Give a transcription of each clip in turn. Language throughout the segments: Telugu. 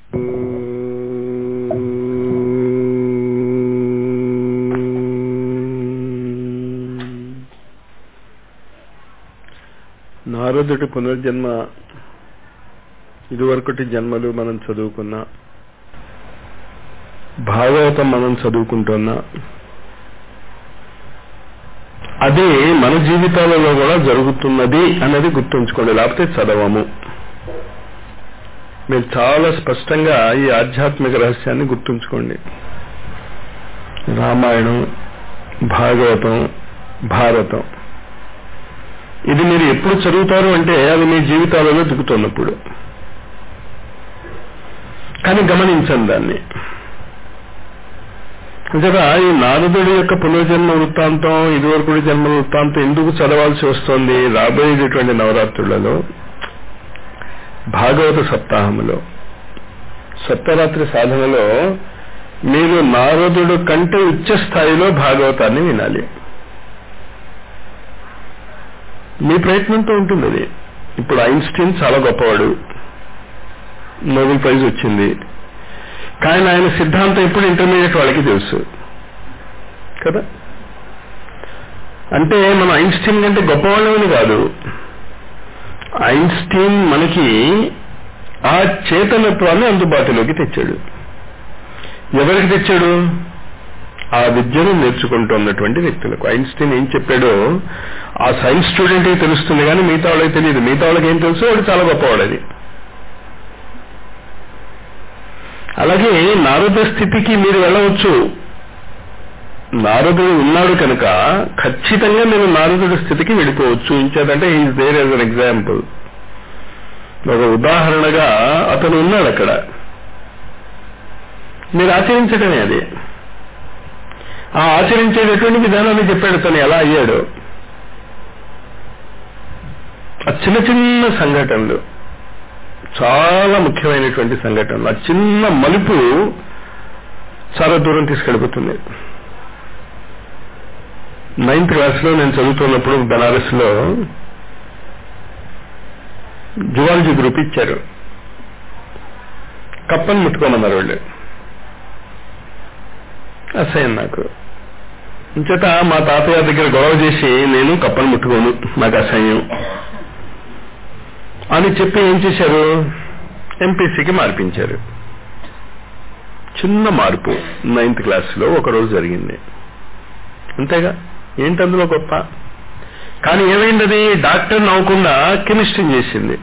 నారదుడి పునర్జన్మ ఇదివరకటి జన్మలు మనం చదువుకున్న భాగవతం మనం చదువుకుంటున్నా అది మన జీవితాలలో కూడా జరుగుతున్నది అన్నది గుర్తుంచుకోండి లేకపోతే చదవము మీరు చాలా స్పష్టంగా ఈ ఆధ్యాత్మిక రహస్యాన్ని గుర్తుంచుకోండి రామాయణం భాగవతం భారతం ఇది మీరు ఎప్పుడు చదువుతారు అంటే అది మీ జీవితాలలో దిగుతున్నప్పుడు కానీ గమనించండి దాన్ని కదా ఈ నారదుడి యొక్క పునర్జన్మ వృత్తాంతం ఇదివరకు జన్మ వృత్తాంతం ఎందుకు చదవాల్సి వస్తోంది రాబోయేటటువంటి నవరాత్రులలో భాగవత సప్తాహములో సప్తరాత్రి సాధనలో మీరు నారదుడు కంటే ఉచ్చ స్థాయిలో భాగవతాన్ని వినాలి మీ ప్రయత్నంతో ఉంటుంది అది ఇప్పుడు ఐన్స్టీన్ చాలా గొప్పవాడు నోబెల్ ప్రైజ్ వచ్చింది కానీ ఆయన సిద్ధాంతం ఎప్పుడు ఇంటర్మీడియట్ వాళ్ళకి తెలుసు కదా అంటే మనం ఐన్స్టీన్ కంటే గొప్పవాళ్ళమని కాదు ఐన్స్టీన్ మనకి ఆ చేతనత్వాన్ని అందుబాటులోకి తెచ్చాడు ఎవరికి తెచ్చాడు ఆ విద్యను నేర్చుకుంటున్నటువంటి వ్యక్తులకు ఐన్స్టీన్ ఏం చెప్పాడో ఆ సైన్స్ స్టూడెంట్కి తెలుస్తుంది కానీ మిగతా వాళ్ళకి తెలియదు మిగతా వాళ్ళకి ఏం తెలుసు వాడు చాలా గొప్పవాడు అది అలాగే నారద స్థితికి మీరు వెళ్ళవచ్చు నారదుడు ఉన్నాడు కనుక ఖచ్చితంగా మీరు నారదుడి స్థితికి వెళ్ళిపోవచ్చు ఇంచేదంటే is there as an example ఒక ఉదాహరణగా అతను ఉన్నాడు అక్కడ మీరు ఆచరించడమే అది ఆ ఆచరించేటటువంటి విధానాన్ని చెప్పాడు తను ఎలా అయ్యాడు ఆ చిన్న చిన్న సంఘటనలు చాలా ముఖ్యమైనటువంటి సంఘటనలు ఆ చిన్న మలుపు చాలా దూరం తీసుకెళ్ళిపోతుంది నైన్త్ క్లాస్లో నేను చదువుతున్నప్పుడు బెనారస్లో జువాలజీ గ్రూప్ ఇచ్చారు కప్పని ముట్టుకోమన్నారు వాళ్ళు అసహ్యం నాకు ఇంచేత మా తాతయ్య దగ్గర గొడవ చేసి నేను కప్పని ముట్టుకోను నాకు అసహ్యం అని చెప్పి ఏం చేశారు ఎంపీసీకి మార్పించారు చిన్న మార్పు నైన్త్ క్లాస్లో ఒకరోజు జరిగింది అంతేగా ఏంటి అందులో గొప్ప కానీ ఏమైంది డాక్టర్ నవ్వకుండా కెమిస్ట్రీ చేసింది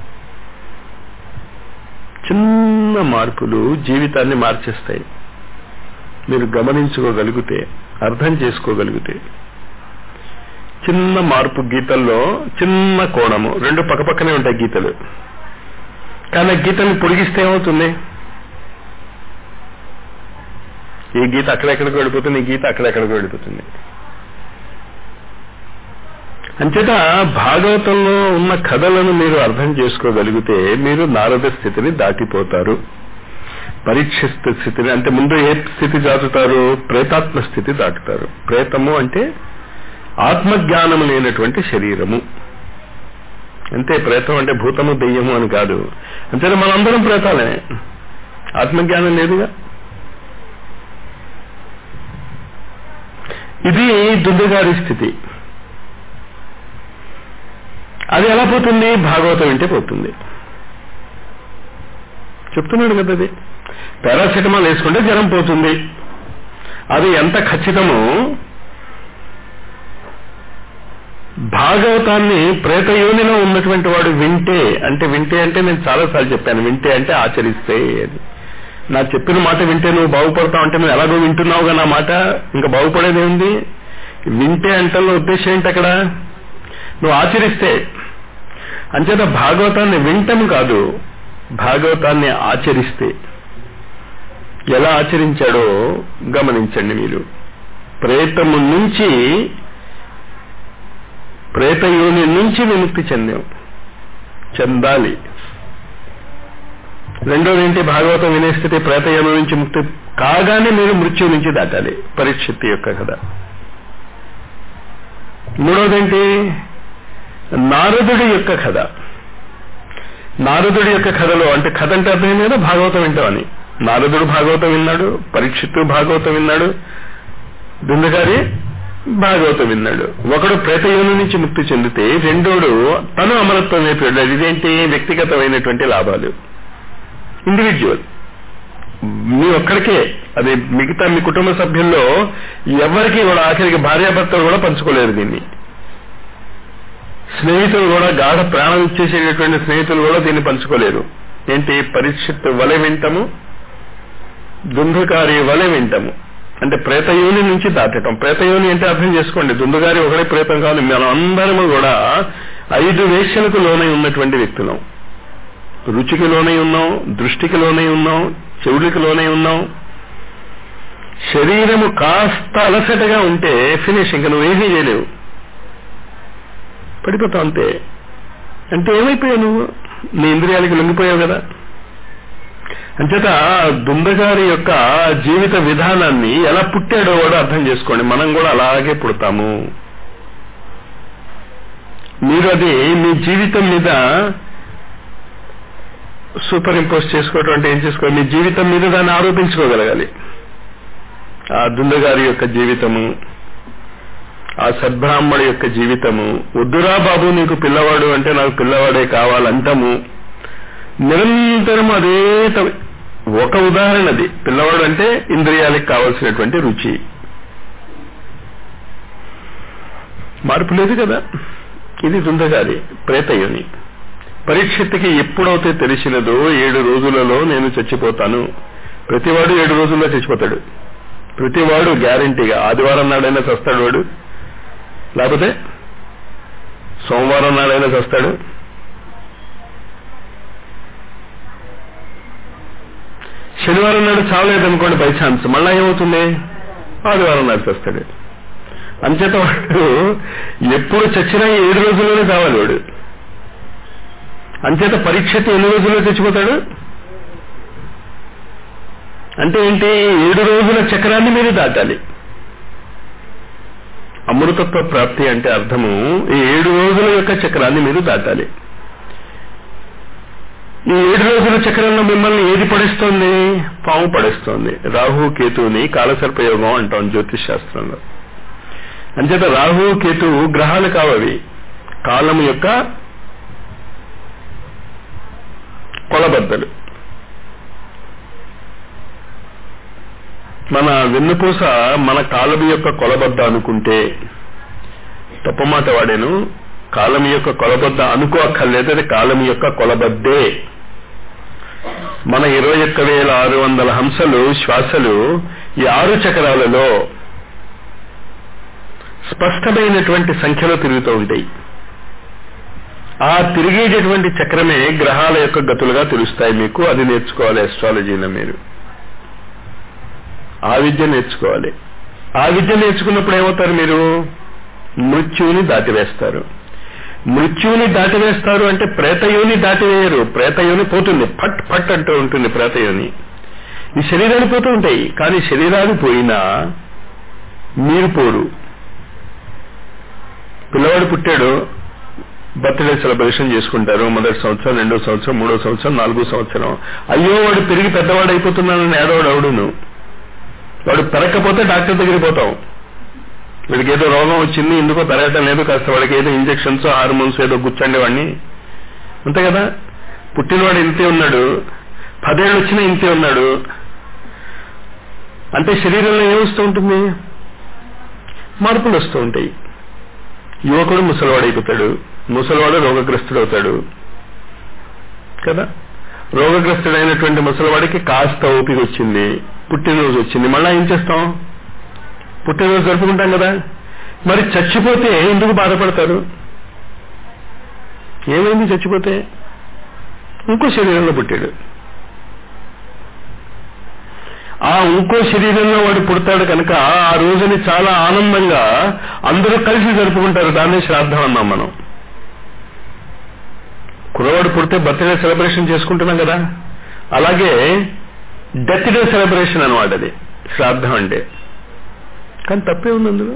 చిన్న మార్పులు జీవితాన్ని మార్చేస్తాయి మీరు గమనించుకోగలిగితే అర్థం చేసుకోగలిగితే చిన్న మార్పు గీతల్లో చిన్న కోణము రెండు పక్కపక్కనే ఉంటాయి గీతలు కానీ ఆ గీతల్ని పొడిగిస్తే ఏమవుతుంది ఈ గీత అక్కడెక్కడికి వెళ్ళిపోతుంది ఈ గీత అక్కడెక్కడికి వెళ్ళిపోతుంది అంచేత భాగవతంలో ఉన్న కథలను మీరు అర్థం చేసుకోగలిగితే మీరు నారద స్థితిని దాటిపోతారు పరీక్ష స్థితిని అంటే ముందు ఏ స్థితి దాటుతారు ప్రేతాత్మ స్థితి దాటుతారు ప్రేతము అంటే ఆత్మజ్ఞానము లేనటువంటి శరీరము అంతే ప్రేతం అంటే భూతము దెయ్యము అని కాదు అంతే మనందరం ప్రేతాలే ఆత్మజ్ఞానం లేదుగా ఇది దుందుగారి స్థితి అది ఎలా పోతుంది భాగవతం వింటే పోతుంది చెప్తున్నాడు కదా అది పారాసిటమాల్ వేసుకుంటే జ్వరం పోతుంది అది ఎంత ఖచ్చితమో భాగవతాన్ని ప్రేతయోనిలో ఉన్నటువంటి వాడు వింటే అంటే వింటే అంటే నేను చాలాసార్లు చెప్పాను వింటే అంటే ఆచరిస్తే అది నా చెప్పిన మాట వింటే నువ్వు బాగుపడతావు అంటే నువ్వు ఎలాగో వింటున్నావుగా నా మాట ఇంకా బాగుపడేది ఉంది వింటే అంటే ఉద్దేశం ఏంటి అక్కడ నువ్వు ఆచరిస్తే అంచేత భాగవతాన్ని వింటం కాదు భాగవతాన్ని ఆచరిస్తే ఎలా ఆచరించాడో గమనించండి మీరు ప్రేతము నుంచి ప్రేతయోని నుంచి విముక్తి చెందాం చెందాలి రెండోది ఏంటి భాగవతం వినే స్థితి ప్రేతయోని నుంచి ముక్తి కాగానే మీరు మృత్యు నుంచి దాటాలి పరీక్షిత్ యొక్క కథ మూడోదేంటి నారదుడి యొక్క కథ నారదుడి యొక్క కథలో అంటే కథ అంటే అర్థం మీద భాగవతం వింటామని నారదుడు భాగవతం విన్నాడు పరీక్షిత్తు భాగవతం విన్నాడు దుందగారి భాగవతం విన్నాడు ఒకడు ప్రేతయోని నుంచి ముక్తి చెందితే రెండోడు తను అమరత్వం అయిపోయాడు ఇదేంటి వ్యక్తిగతమైనటువంటి లాభాలు ఇండివిజువల్ మీ ఒక్కడికే అది మిగతా మీ కుటుంబ సభ్యుల్లో ఎవరికి కూడా ఆఖరికి భార్యాభర్తలు కూడా పంచుకోలేరు దీన్ని స్నేహితులు కూడా గాఢ ప్రాణం ఇచ్చేసేటటువంటి స్నేహితులు కూడా దీన్ని పంచుకోలేరు ఏంటి పరీక్షిత్ వలె వింటము దుందుకారి వలె వింటము అంటే ప్రేతయోని నుంచి దాటటం ప్రేతయోని అంటే అర్థం చేసుకోండి దుందుగారి ఒకడే ప్రేతం కాదు మనం అందరము కూడా ఐదు వేషలకు లోనై ఉన్నటువంటి వ్యక్తులం రుచికి లోనై ఉన్నాం దృష్టికి లోనై ఉన్నాం చెవుడికి లోనై ఉన్నాం శరీరము కాస్త అలసటగా ఉంటే ఫినిష్ ఇంకా నువ్వేమీ చేయలేవు పడిపోతావు అంతే అంటే ఏమైపోయావు నువ్వు నీ ఇంద్రియాలకి లొంగిపోయావు కదా అంచేత దుందగారి యొక్క జీవిత విధానాన్ని ఎలా పుట్టాడో కూడా అర్థం చేసుకోండి మనం కూడా అలాగే పుడతాము మీరు అది మీ జీవితం మీద సూపర్ ఇంపోజ్ చేసుకోవటం అంటే ఏం చేసుకోవాలి మీ జీవితం మీద దాన్ని ఆరోపించుకోగలగాలి ఆ దుందగారి యొక్క జీవితము ఆ సద్బ్రాహ్మణి యొక్క జీవితము వద్దురా బాబు నీకు పిల్లవాడు అంటే నాకు పిల్లవాడే కావాలంటము నిరంతరం అదే త- ఒక ఉదాహరణది పిల్లవాడు అంటే ఇంద్రియాలకు కావలసినటువంటి రుచి మార్పు లేదు కదా ఇది దుందగారి ప్రేతయోని పరీక్షత్తుకి ఎప్పుడైతే తెలిసినదో ఏడు రోజులలో నేను చచ్చిపోతాను ప్రతివాడు ఏడు రోజుల్లో చచ్చిపోతాడు ప్రతివాడు గ్యారంటీగా ఆదివారం నాడైనా చస్తాడు వాడు లేకపోతే సోమవారం నాడైనా చస్తాడు శనివారం నాడు చావలేదనుకోండి బై ఛాన్స్ మళ్ళా ఏమవుతుంది ఆదివారం నాడు చస్తాడు అంచేత వాడు ఎప్పుడు చచ్చినా ఈ ఏడు రోజుల్లోనే కావాలి వాడు అంచేత పరీక్షకి ఎన్ని రోజుల్లో చచ్చిపోతాడు అంటే ఏంటి ఏడు రోజుల చక్రాన్ని మీరు దాటాలి అమృతత్వ ప్రాప్తి అంటే అర్థము ఈ ఏడు రోజుల యొక్క చక్రాన్ని మీరు దాటాలి ఈ ఏడు రోజుల చక్రంలో మిమ్మల్ని ఏది పడిస్తోంది పాము పడిస్తోంది రాహు కేతువుని కాలసర్పయోగం అంటాం జ్యోతిష్ శాస్త్రంలో అంచేత రాహు కేతువు గ్రహాలు కావవి కాలం యొక్క కొలబద్దలు మన వెన్నుపూస మన కాలము యొక్క కొలబద్ద అనుకుంటే తప్పమాట వాడేను కాలం యొక్క కొలబద్ద అనుకో అక్కర్లేదు అది కాలం యొక్క కొలబద్దే మన ఇరవై ఒక్క వేల ఆరు వందల హంసలు శ్వాసలు ఈ ఆరు చక్రాలలో స్పష్టమైనటువంటి సంఖ్యలో తిరుగుతూ ఉంటాయి ఆ తిరిగేటటువంటి చక్రమే గ్రహాల యొక్క గతులుగా తెలుస్తాయి మీకు అది నేర్చుకోవాలి అస్ట్రాలజీలో మీరు ఆ విద్య నేర్చుకోవాలి ఆ విద్య నేర్చుకున్నప్పుడు ఏమవుతారు మీరు మృత్యువుని దాటివేస్తారు మృత్యువుని దాటివేస్తారు అంటే ప్రేతయోని దాటివేయరు ప్రేతయోని పోతుంది ఫట్ ఫట్ అంటూ ఉంటుంది ప్రేతయోని ఈ శరీరాలు పోతూ ఉంటాయి కానీ శరీరాలు పోయినా మీరు పోరు పిల్లవాడు పుట్టాడు బర్త్డే సెలబ్రేషన్ చేసుకుంటారు మొదటి సంవత్సరం రెండో సంవత్సరం మూడో సంవత్సరం నాలుగో సంవత్సరం అయ్యో వాడు పెరిగి పెద్దవాడు అయిపోతున్నానని ఏడవాడు అవుడును వాడు పెరగకపోతే డాక్టర్ దగ్గరికి పోతాం వీడికి ఏదో రోగం వచ్చింది ఎందుకో పెరగటం లేదు కాస్త వాడికి ఏదో ఇంజక్షన్స్ హార్మోన్స్ ఏదో గుచ్చండి వాడిని అంతే కదా పుట్టినవాడు ఇంతే ఉన్నాడు పదేళ్ళు వచ్చినా ఇంతే ఉన్నాడు అంటే శరీరంలో ఏమొస్తూ ఉంటుంది మార్పులు వస్తూ ఉంటాయి యువకుడు ముసలివాడు అయిపోతాడు ముసలివాడు రోగగ్రస్తుడు అవుతాడు కదా రోగగ్రస్తుడైనటువంటి ముసలివాడికి కాస్త ఓపిక వచ్చింది పుట్టినరోజు వచ్చింది మళ్ళా ఏం చేస్తాం పుట్టినరోజు జరుపుకుంటాం కదా మరి చచ్చిపోతే ఎందుకు బాధపడతారు ఏమైంది చచ్చిపోతే ఇంకో శరీరంలో పుట్టాడు ఆ ఇంకో శరీరంలో వాడు పుడతాడు కనుక ఆ రోజుని చాలా ఆనందంగా అందరూ కలిసి జరుపుకుంటారు దాన్నే శ్రాద్ధం అన్నాం మనం కురవాడు పుడితే బర్త్డే సెలబ్రేషన్ చేసుకుంటున్నాం కదా అలాగే డెత్ డే సెలబ్రేషన్ అనమాట అది శ్రాద్ధం అంటే కానీ తప్పే ఉంది అందులో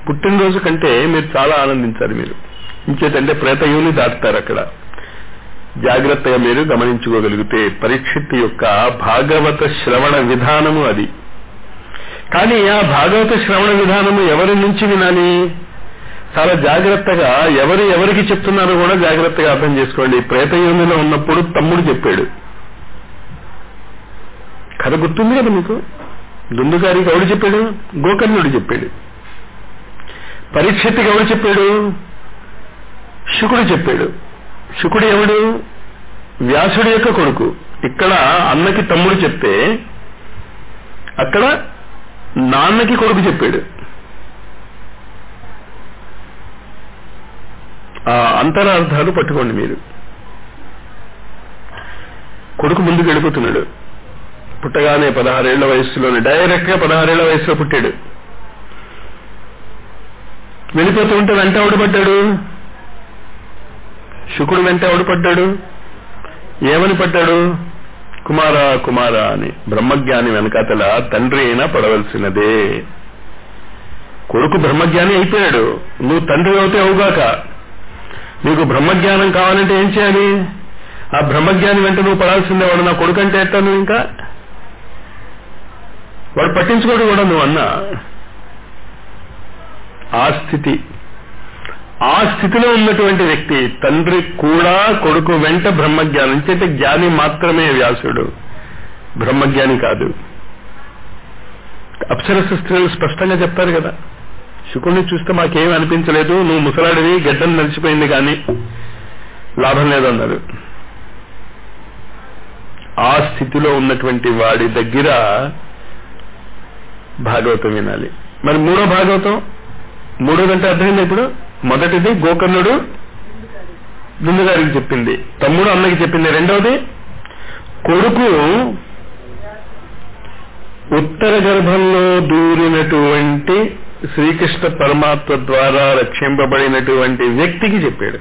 పుట్టినరోజు కంటే మీరు చాలా ఆనందించాలి మీరు ఇంకేతంటే ప్రేతయుని దాటుతారు అక్కడ జాగ్రత్తగా మీరు గమనించుకోగలిగితే పరీక్షిత్ యొక్క భాగవత శ్రవణ విధానము అది కానీ ఆ భాగవత శ్రవణ విధానము ఎవరి నుంచి వినాలి చాలా జాగ్రత్తగా ఎవరు ఎవరికి చెప్తున్నారో కూడా జాగ్రత్తగా అర్థం చేసుకోండి ప్రేతయోనిలో ఉన్నప్పుడు తమ్ముడు చెప్పాడు కథ గుర్తుంది కదా మీకు దుందుగారికి ఎవడు చెప్పాడు గోకర్ణుడు చెప్పాడు పరీక్షత్తుకి ఎవడు చెప్పాడు శుకుడు చెప్పాడు శుకుడు ఎవడు వ్యాసుడి యొక్క కొడుకు ఇక్కడ అన్నకి తమ్ముడు చెప్తే అక్కడ నాన్నకి కొడుకు చెప్పాడు ఆ అంతరార్థాలు పట్టుకోండి మీరు కొడుకు ముందుకు వెళ్ళిపోతున్నాడు పుట్టగానే పదహారేళ్ల వయసులోనే డైరెక్ట్ గా పదహారేళ్ల వయసులో పుట్టాడు వెళ్ళిపోతూ ఉంటే వెంట ఎవడు పడ్డాడు శుకుడు వెంట ఎవడు పడ్డాడు ఏమని పడ్డాడు కుమార కుమార అని బ్రహ్మజ్ఞాని వెనకాతల తండ్రి అయినా పడవలసినదే కొడుకు బ్రహ్మజ్ఞాని అయిపోయాడు నువ్వు తండ్రి అవుతే అవుగాక నీకు బ్రహ్మజ్ఞానం కావాలంటే ఏం చేయాలి ఆ బ్రహ్మజ్ఞాని వెంట నువ్వు పడాల్సిందే వాడు నా కొడుకు అంటే ఎట్టా నువ్వు ఇంకా వాడు పట్టించుకోడు కూడా నువ్వు అన్నా ఆ స్థితి ఆ స్థితిలో ఉన్నటువంటి వ్యక్తి తండ్రి కూడా కొడుకు వెంట బ్రహ్మజ్ఞానం చేత జ్ఞాని మాత్రమే వ్యాసుడు బ్రహ్మజ్ఞాని కాదు అప్సరస స్త్రీలు స్పష్టంగా చెప్తారు కదా శుకుడిని చూస్తే మాకేం అనిపించలేదు నువ్వు ముసలాడివి గడ్డం నలిచిపోయింది కానీ లాభం లేదన్నారు ఆ స్థితిలో ఉన్నటువంటి వాడి దగ్గర భాగవతం వినాలి మరి మూడో భాగవతం మూడోదంటే అర్థమైంది ఇప్పుడు మొదటిది గోకర్ణుడు దుందుగారికి చెప్పింది తమ్ముడు అన్నకి చెప్పింది రెండవది కొడుకు ఉత్తర గర్భంలో దూరినటువంటి శ్రీకృష్ణ పరమాత్మ ద్వారా రక్షింపబడినటువంటి వ్యక్తికి చెప్పాడు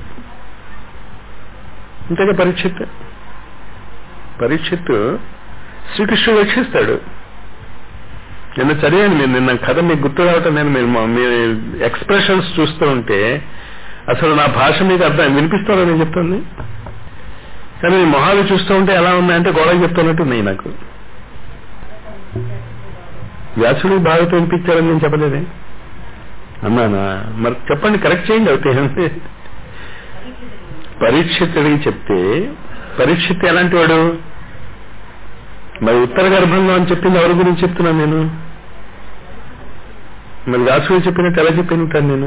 ఇంతగా పరీక్షిత్ పరీక్షిత్ శ్రీకృష్ణుడు రక్షిస్తాడు నిన్న చదివాను మీరు నిన్న కథ మీకు గుర్తు రావటం నేను మీరు మీ ఎక్స్ప్రెషన్స్ చూస్తూ ఉంటే అసలు నా భాష మీకు అర్థం వినిపిస్తారో నేను చెప్తుంది కానీ మీ మొహాలు చూస్తూ ఉంటే ఎలా ఉన్నాయంటే గోడకి చెప్తున్నట్టున్నాయి నాకు వ్యాసుడు భాగవతం వినిపించారని నేను చెప్పలేదే అన్నానా మరి చెప్పండి కరెక్ట్ చేయండి అవుతాయి పరీక్షితుడికి చెప్తే పరీక్షిత్ ఎలాంటి వాడు మరి ఉత్తర గర్భంలో అని చెప్పింది ఎవరి గురించి చెప్తున్నాను నేను మరి వ్యాసుడు చెప్పినట్టు ఎలా చెప్పి ఉంటాను నేను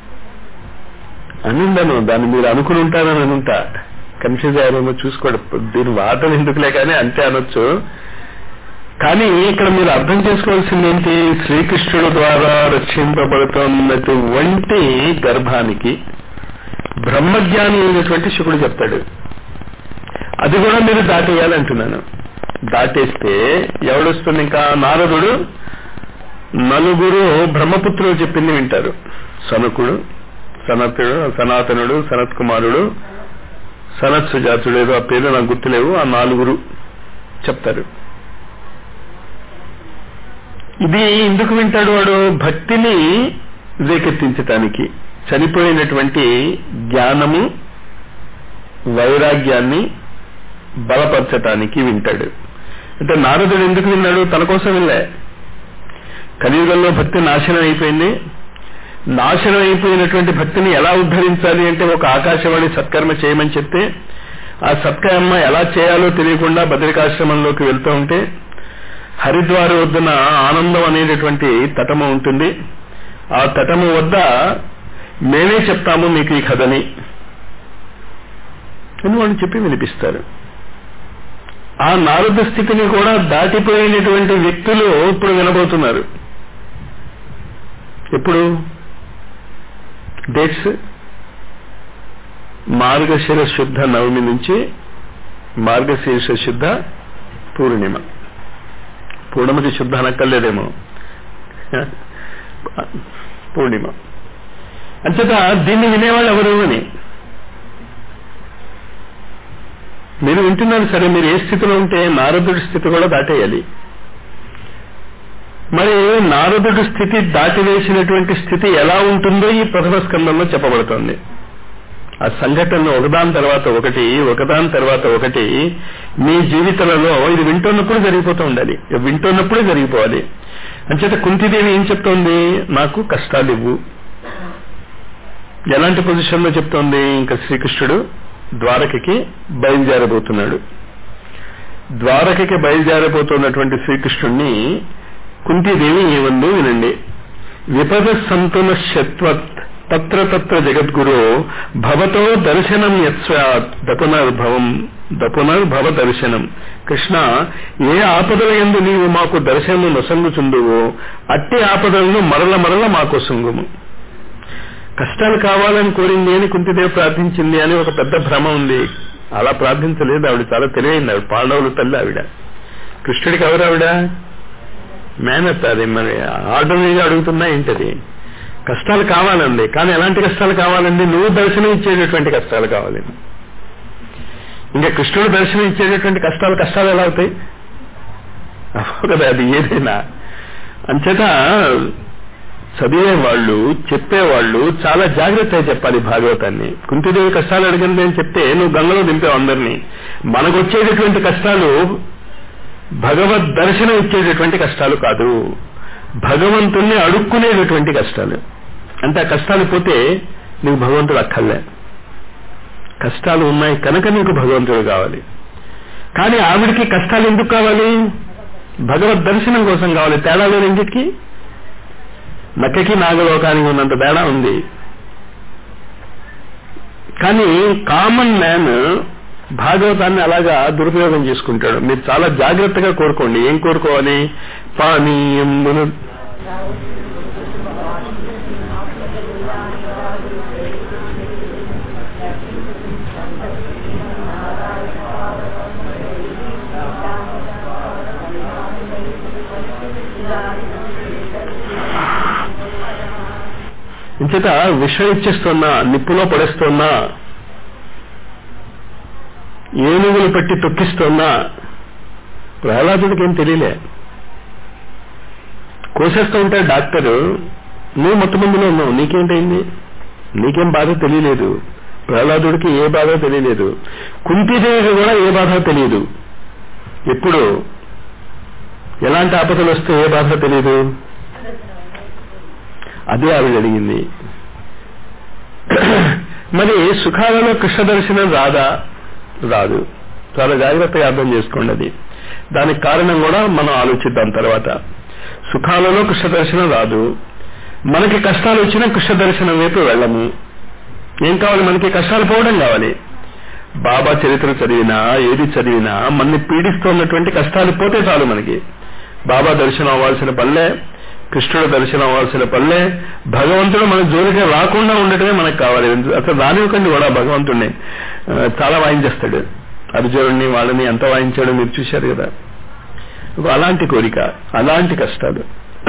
అనుండను దాన్ని మీరు అనుకుని ఉంటానని అనుంటా కన్ఫ్యూజ్ అయ్యారేమో చూసుకోవడం దీని వాదన ఎందుకులే కానీ అంతే అనొచ్చు కానీ ఇక్కడ మీరు అర్థం చేసుకోవాల్సింది ఏంటి శ్రీకృష్ణుడు ద్వారా రక్షింపబడుతున్నటువంటి గర్భానికి బ్రహ్మజ్ఞాని అయినటువంటి శుకుడు చెప్తాడు అది కూడా మీరు దాటేయాలంటున్నాను దాటేస్తే ఎవడొస్తుంది ఇంకా నారదుడు నలుగురు బ్రహ్మపుత్రులు చెప్పింది వింటారు సనకుడు సనతుడు సనాతనుడు సనత్ కుమారుడు సనత్ సుజాతుడు ఏదో ఆ పేరు నాకు గుర్తులేవు ఆ నాలుగురు చెప్తారు ఇది ఎందుకు వింటాడు వాడు భక్తిని రేకెత్తించటానికి చనిపోయినటువంటి జ్ఞానము వైరాగ్యాన్ని బలపరచటానికి వింటాడు అంటే నారదుడు ఎందుకు విన్నాడు తన కోసం వినలే కలియుగంలో భక్తి నాశనం అయిపోయింది నాశనం అయిపోయినటువంటి భక్తిని ఎలా ఉద్ధరించాలి అంటే ఒక ఆకాశవాణి సత్కర్మ చేయమని చెప్తే ఆ సత్కర్మ ఎలా చేయాలో తెలియకుండా బద్రికాశ్రమంలోకి వెళ్తూ ఉంటే హరిద్వారు వద్దన ఆనందం అనేటటువంటి తటము ఉంటుంది ఆ తటము వద్ద మేమే చెప్తాము మీకు ఈ కథని అని వాళ్ళు చెప్పి వినిపిస్తారు ఆ నారద స్థితిని కూడా దాటిపోయినటువంటి వ్యక్తులు ఇప్పుడు వినబోతున్నారు ఎప్పుడు డేట్స్ మార్గశిర శుద్ధ నవమి నుంచి మార్గశీర్ష శుద్ధ పూర్ణిమ పూర్ణిమకి శుద్ధ అనక్కర్లేదేమో పూర్ణిమ అంచేత దీన్ని వినేవాళ్ళు ఎవరు అని మీరు వింటున్నారు సరే మీరు ఏ స్థితిలో ఉంటే నారదుడి స్థితి కూడా దాటేయాలి మరి నారదుడి స్థితి దాటివేసినటువంటి స్థితి ఎలా ఉంటుందో ఈ ప్రథమ స్కందంలో చెప్పబడుతోంది ఆ సంఘటనలు ఒకదాని తర్వాత ఒకటి ఒకదాని తర్వాత ఒకటి మీ జీవితాలలో ఇది వింటున్నప్పుడు జరిగిపోతూ ఉండాలి వింటున్నప్పుడే జరిగిపోవాలి అంచేత కుంతిదేవి ఏం చెప్తోంది నాకు కష్టాలు ఇవ్వు ఎలాంటి పొజిషన్ లో చెప్తోంది ఇంకా శ్రీకృష్ణుడు ద్వారకకి బయలుదేరబోతున్నాడు ద్వారకకి బయలుదేరబోతున్నటువంటి శ్రీకృష్ణుణ్ణి కుంతిదేవి ఏమందు వినండి విపద సంతున శత్వత్ తత్ర తత్ర జగద్గురు భవతో దర్శనం యత్స్యాత్ దపునర్భవం దపునర్భవ దర్శనం కృష్ణ ఏ ఆపదల ఎందు నీవు మాకు దర్శనము నొసంగుచుందువో అట్టి ఆపదలను మరల మరల మాకు సొంగుము కష్టాలు కావాలని కోరింది అని కుంతిదేవి ప్రార్థించింది అని ఒక పెద్ద భ్రమ ఉంది అలా ప్రార్థించలేదు ఆవిడ చాలా తెలివైంది ఆవిడ పాండవులు తల్లి ఆవిడ కృష్ణుడికి ఎవరు ఆవిడ మేనత్ అది మరి ఆర్డనరీగా అడుగుతున్నా ఏంటది కష్టాలు కావాలండి కానీ ఎలాంటి కష్టాలు కావాలండి నువ్వు దర్శనం ఇచ్చేటటువంటి కష్టాలు కావాలి ఇంకా కృష్ణుడు దర్శనం ఇచ్చేటటువంటి కష్టాలు కష్టాలు ఎలా అవుతాయి అవ్వవు కదా అది ఏదైనా అంచేత చదివే వాళ్ళు చెప్పేవాళ్ళు చాలా జాగ్రత్తగా చెప్పాలి భాగవతాన్ని కుంతిదేవి కష్టాలు అడిగింది అని చెప్తే నువ్వు గంగలో దింపావు అందరినీ మనకు వచ్చేటటువంటి కష్టాలు భగవద్ దర్శనం ఇచ్చేటటువంటి కష్టాలు కాదు భగవంతుణ్ణి అడుక్కునేటటువంటి కష్టాలు అంటే ఆ కష్టాలు పోతే నీకు భగవంతుడు అక్కర్లే కష్టాలు ఉన్నాయి కనుక నీకు భగవంతుడు కావాలి కానీ ఆవిడికి కష్టాలు ఎందుకు కావాలి భగవద్ దర్శనం కోసం కావాలి తేడా లేదు ఇంటికి నక్కకి నాగలోకానికి ఉన్నంత తేడా ఉంది కానీ కామన్ మ్యాన్ భాగవతాన్ని అలాగా దురుపయోగం చేసుకుంటాడు మీరు చాలా జాగ్రత్తగా కోరుకోండి ఏం కోరుకోవాలి పానీయంబును ఇంచేత విషం ఇచ్చేస్తున్నా నిప్పులో పడేస్తున్నా ఏనుగులు పెట్టి తొక్కిస్తున్నా ప్రహ్లాదుడికి ఏం తెలియలే కోసేస్తూ ఉంటే డాక్టరు నువ్వు మొత్తమందిలో ఉన్నావు నీకేంటైంది నీకేం బాధ తెలియలేదు ప్రహ్లాదుడికి ఏ బాధ తెలియలేదు కుంతిదేవికి కూడా ఏ బాధ తెలియదు ఎప్పుడు ఎలాంటి ఆపదలు వస్తే ఏ బాధ తెలియదు అదే ఆవిడ అడిగింది మరి సుఖాలలో కృష్ణ దర్శనం రాదా రాదు చాలా జాగ్రత్తగా అర్థం చేసుకోండి అది దానికి కారణం కూడా మనం ఆలోచిద్దాం తర్వాత సుఖాలలో కృష్ణ దర్శనం రాదు మనకి కష్టాలు వచ్చినా కృష్ణ దర్శనం వైపు వెళ్ళము ఏం కావాలి మనకి కష్టాలు పోవడం కావాలి బాబా చరిత్ర చదివినా ఏది చదివినా మనని పీడిస్తున్నటువంటి కష్టాలు పోతే చాలు మనకి బాబా దర్శనం అవ్వాల్సిన పల్లె కృష్ణుడు దర్శనం అవ్వాల్సిన పల్లె భగవంతుడు మన జోలికి రాకుండా ఉండటమే మనకు కావాలి అసలు రానివ్వకండి కూడా భగవంతుడిని చాలా వాయించేస్తాడు అర్జునుడిని వాళ్ళని ఎంత వాయించాడో మీరు చూశారు కదా అలాంటి కోరిక అలాంటి కష్టాలు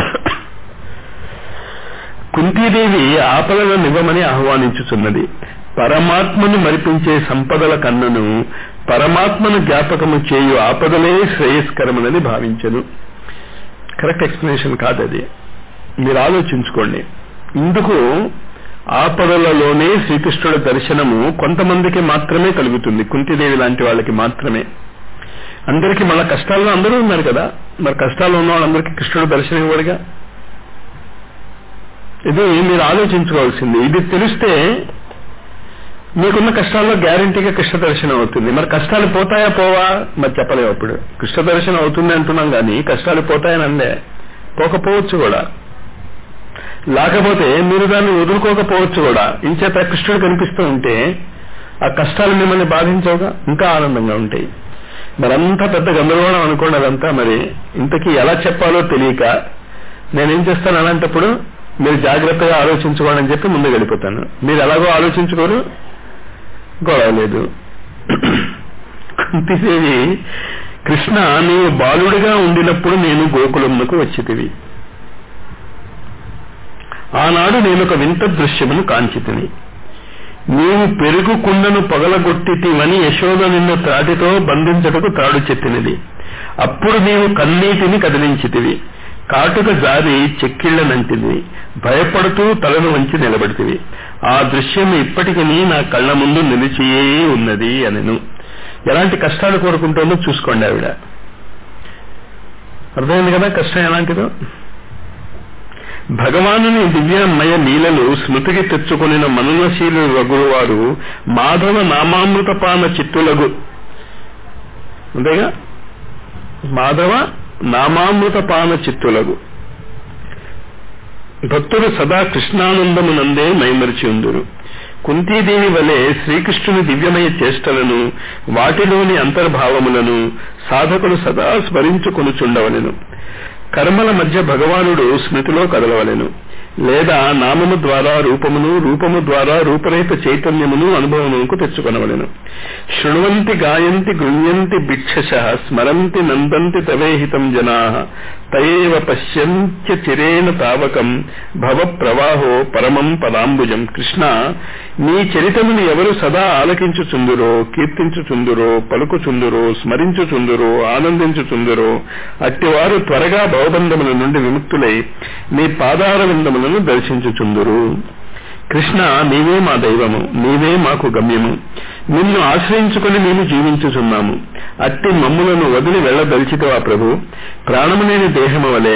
కుంతీదేవి ఆపదలను నివ్వమని ఆహ్వానించుచున్నది పరమాత్మను మరిపించే సంపదల కన్నును పరమాత్మను జ్ఞాపకము చేయు ఆపదలే శ్రేయస్కరమని భావించను కరెక్ట్ ఎక్స్ప్లెనేషన్ కాదు అది మీరు ఆలోచించుకోండి ఇందుకు ఆపదలలోనే శ్రీకృష్ణుడి దర్శనము కొంతమందికి మాత్రమే కలుగుతుంది కుంతిదేవి లాంటి వాళ్ళకి మాత్రమే అందరికీ మళ్ళా కష్టాల్లో అందరూ ఉన్నారు కదా మరి కష్టాల్లో ఉన్న వాళ్ళందరికీ కృష్ణుడు దర్శనం ఇవ్వడుగా ఇది మీరు ఆలోచించుకోవాల్సింది ఇది తెలిస్తే మీకున్న కష్టాల్లో గ్యారంటీగా కృష్ణ దర్శనం అవుతుంది మరి కష్టాలు పోతాయా పోవా మరి చెప్పలేము అప్పుడు కృష్ణ దర్శనం అవుతుంది అంటున్నాం కానీ కష్టాలు పోతాయని అందే పోకపోవచ్చు కూడా లేకపోతే మీరు దాన్ని వదులుకోకపోవచ్చు కూడా ఇంచేత కృష్ణుడు కనిపిస్తూ ఉంటే ఆ కష్టాలు మిమ్మల్ని బాధించవుగా ఇంకా ఆనందంగా ఉంటాయి మరి అంత పెద్ద గందరగోళం అనుకోండి అదంతా మరి ఇంతకీ ఎలా చెప్పాలో తెలియక నేనేం చేస్తాను అలాంటప్పుడు మీరు జాగ్రత్తగా ఆలోచించుకోండి అని చెప్పి ముందు గడిపోతాను మీరు ఎలాగో ఆలోచించుకోరు గొడవ లేదు కుంతిదేవి కృష్ణ నీవు బాలుడిగా ఉండినప్పుడు నేను గోకులమునకు వచ్చితివి ఆనాడు నేను ఒక వింత దృశ్యమును కాంచితిని నీవు పెరుగు కుండను పగలగొట్టితివని యశోద నిన్ను త్రాటితో బంధించటకు త్రాడు చెత్తినది అప్పుడు నీవు కన్నీటిని కదిలించితివి కాటుక జారి చెక్కిళ్లనంటిది భయపడుతూ తలను వంచి నిలబడితివి ఆ దృశ్యం ఇప్పటికీ నా కళ్ళ ముందు నిలిచియే ఉన్నది అనను ఎలాంటి కష్టాలు కోరుకుంటుందో చూసుకోండి ఆవిడ అర్థమైంది కదా కష్టం ఎలాంటిదో భగవానుని దివ్యమయ లీలలు స్మృతికి తెచ్చుకొనిన మననశీలు రఘుడు వారు మాధవ నామామృతపాన చిత్తులగు అంతేగా మాధవ నామామృతపాన చిత్తులగు భక్తుడు సదా కృష్ణానందమునందే మైమరిచి ఉందురు కుంతీదేవి వలె శ్రీకృష్ణుని దివ్యమయ చేష్టలను వాటిలోని అంతర్భావములను సాధకులు సదా స్మరించుకొనుచుండవలెను కర్మల మధ్య భగవానుడు స్మృతిలో కదలవలెను లేదా నామము ద్వారా రూపమును రూపము ద్వారా రూపరహిత చైతన్యమును అనుభవమునకు తెచ్చుకొనవలెను శృణ్వంతి గాయంతి గృణ్యంతి భిక్షశ స్మరంతి నందంతి తవేహితం జనా తయేవ పశ్యంత్య చిరేణ తావకం భవ ప్రవాహో పరమం పదాంబుజం కృష్ణ నీ చరితమును ఎవరు సదా ఆలకించుచుందురో కీర్తించుచుందురో పలుకుచుందురో స్మరించుచుందురో ఆనందించుచుందురో అట్టివారు త్వరగా భవబంధముల నుండి విముక్తులై నీ పాదార విందములను దర్శించుచుందురు కృష్ణ నీవే మా దైవము నీవే మాకు గమ్యము నిన్ను ఆశ్రయించుకుని మేము జీవించుచున్నాము అట్టి మమ్ములను వదిలి వెళ్లదలిచితవా ప్రభు ప్రాణము లేని దేహము వలె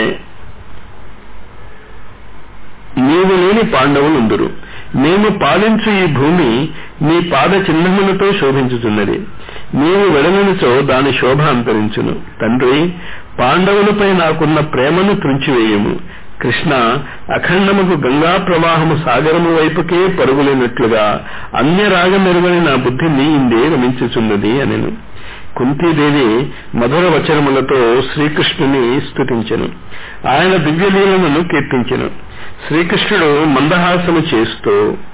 నీవు లేని పాండవులుందురు మేము పాలించు ఈ భూమి నీ పాద చిహ్నములతో శోభించుచున్నది నీవు వెడలనిచో దాని శోభ అంతరించును తండ్రి పాండవులపై నాకున్న ప్రేమను త్రుంచివేయము కృష్ణ అఖండముకు గంగా ప్రవాహము సాగరము వైపుకే పరుగులేనట్లుగా అన్యరాగమెరుగని నా బుద్ధి నీ ఇందే రమించుచున్నది అనెను కుంతీదేవి మధుర వచనములతో శ్రీకృష్ణుని స్తుతించెను ఆయన దివ్యలీలను కీర్తించెను శ్రీకృష్ణుడు మందహాసము చేస్తూ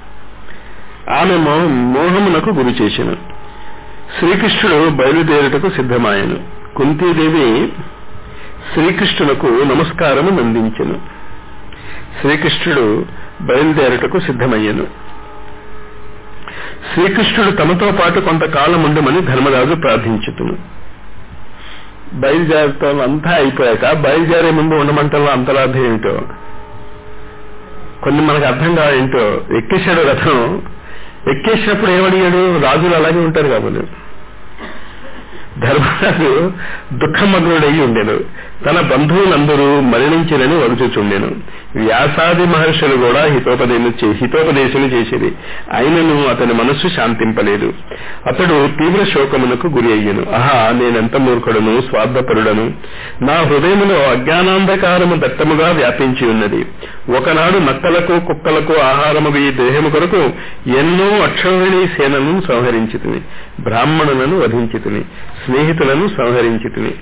ఆమె మోహమునకు గురి చేసెను శ్రీకృష్ణుడు బయలుదేరుటకు సిద్ధమాయను కుంతీదేవి శ్రీకృష్ణులకు నమస్కారము నందించెను శ్రీకృష్ణుడు బయలుదేరుటకు సిద్ధమయ్యను శ్రీకృష్ణుడు తమతో పాటు కొంతకాలం ఉండమని ధర్మరాజు ప్రార్థించుతును బయలుదేరటం అంతా అయిపోయాక బయలుదేరే ముందు ఉండమంటలో అంతరార్థం ఏమిటో కొన్ని మనకు అర్థం కావేంటో ఎక్కేశాడు రథం ఎక్కేసినప్పుడు ఏమడిగాడు రాజులు అలాగే ఉంటారు కాబట్టి ధర్మరాజు దుఃఖమగ్నుడయి ఉండెను తన బంధువులందరూ మరణించినని వరుచుచుండెను వ్యాసాది మహర్షులు కూడా హితోపదేశ హితోపదేశులు చేసేది అయినను అతని మనస్సు శాంతింపలేదు అతడు తీవ్ర శోకమునకు గురి అయ్యను ఆహా నేనెంత మూర్ఖుడను స్వార్థపరుడను నా హృదయములో అజ్ఞానాంధకారము దట్టముగా వ్యాపించి ఉన్నది ఒకనాడు నక్కలకు కుక్కలకు ఆహారము ఈ దేహము కొరకు ఎన్నో అక్షౌహిణీ సేనలను సంహరించితిని బ్రాహ్మణులను వధించితిని స్నేహితులను సంహరించితిని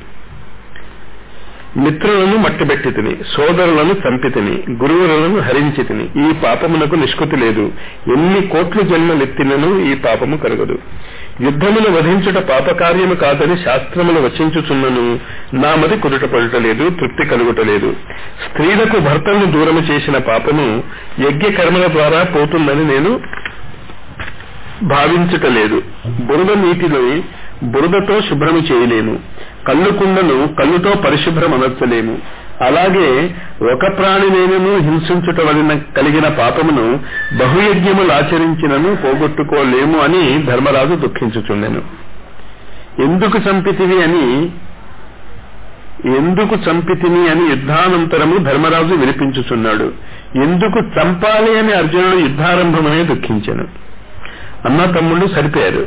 మిత్రులను మట్టిబెట్టితిని సోదరులను చంపితిని గురువులను హరించితిని ఈ పాపమునకు నిష్కృతి లేదు ఎన్ని కోట్లు జన్మలెత్తినను ఈ పాపము కరగదు యుద్ధమును వధించుట పాపకార్యము కాదని శాస్త్రములు వచించుచున్నను నా మది కుదుటపడటలేదు తృప్తి కలుగుటలేదు స్త్రీలకు భర్తలను దూరము చేసిన పాపము యజ్ఞ కర్మల ద్వారా పోతుందని నేను భావించుటలేదు బురద నీటిలో బురదతో శుభ్రము చేయలేము కళ్ళు కుండను కళ్ళుతో పరిశుభ్రం అనర్చలేము అలాగే ఒక ప్రాణినేనను హింసించుట వలన కలిగిన పాపమును బహుయజ్ఞములు ఆచరించినను పోగొట్టుకోలేము అని ధర్మరాజు దుఃఖించుచుండెను ఎందుకు చంపితివి అని ఎందుకు చంపితిని అని యుద్ధానంతరము ధర్మరాజు వినిపించుచున్నాడు ఎందుకు చంపాలి అని అర్జునుడు యుద్ధారంభమనే దుఃఖించాను అన్న తమ్ముళ్ళు సరిపోయారు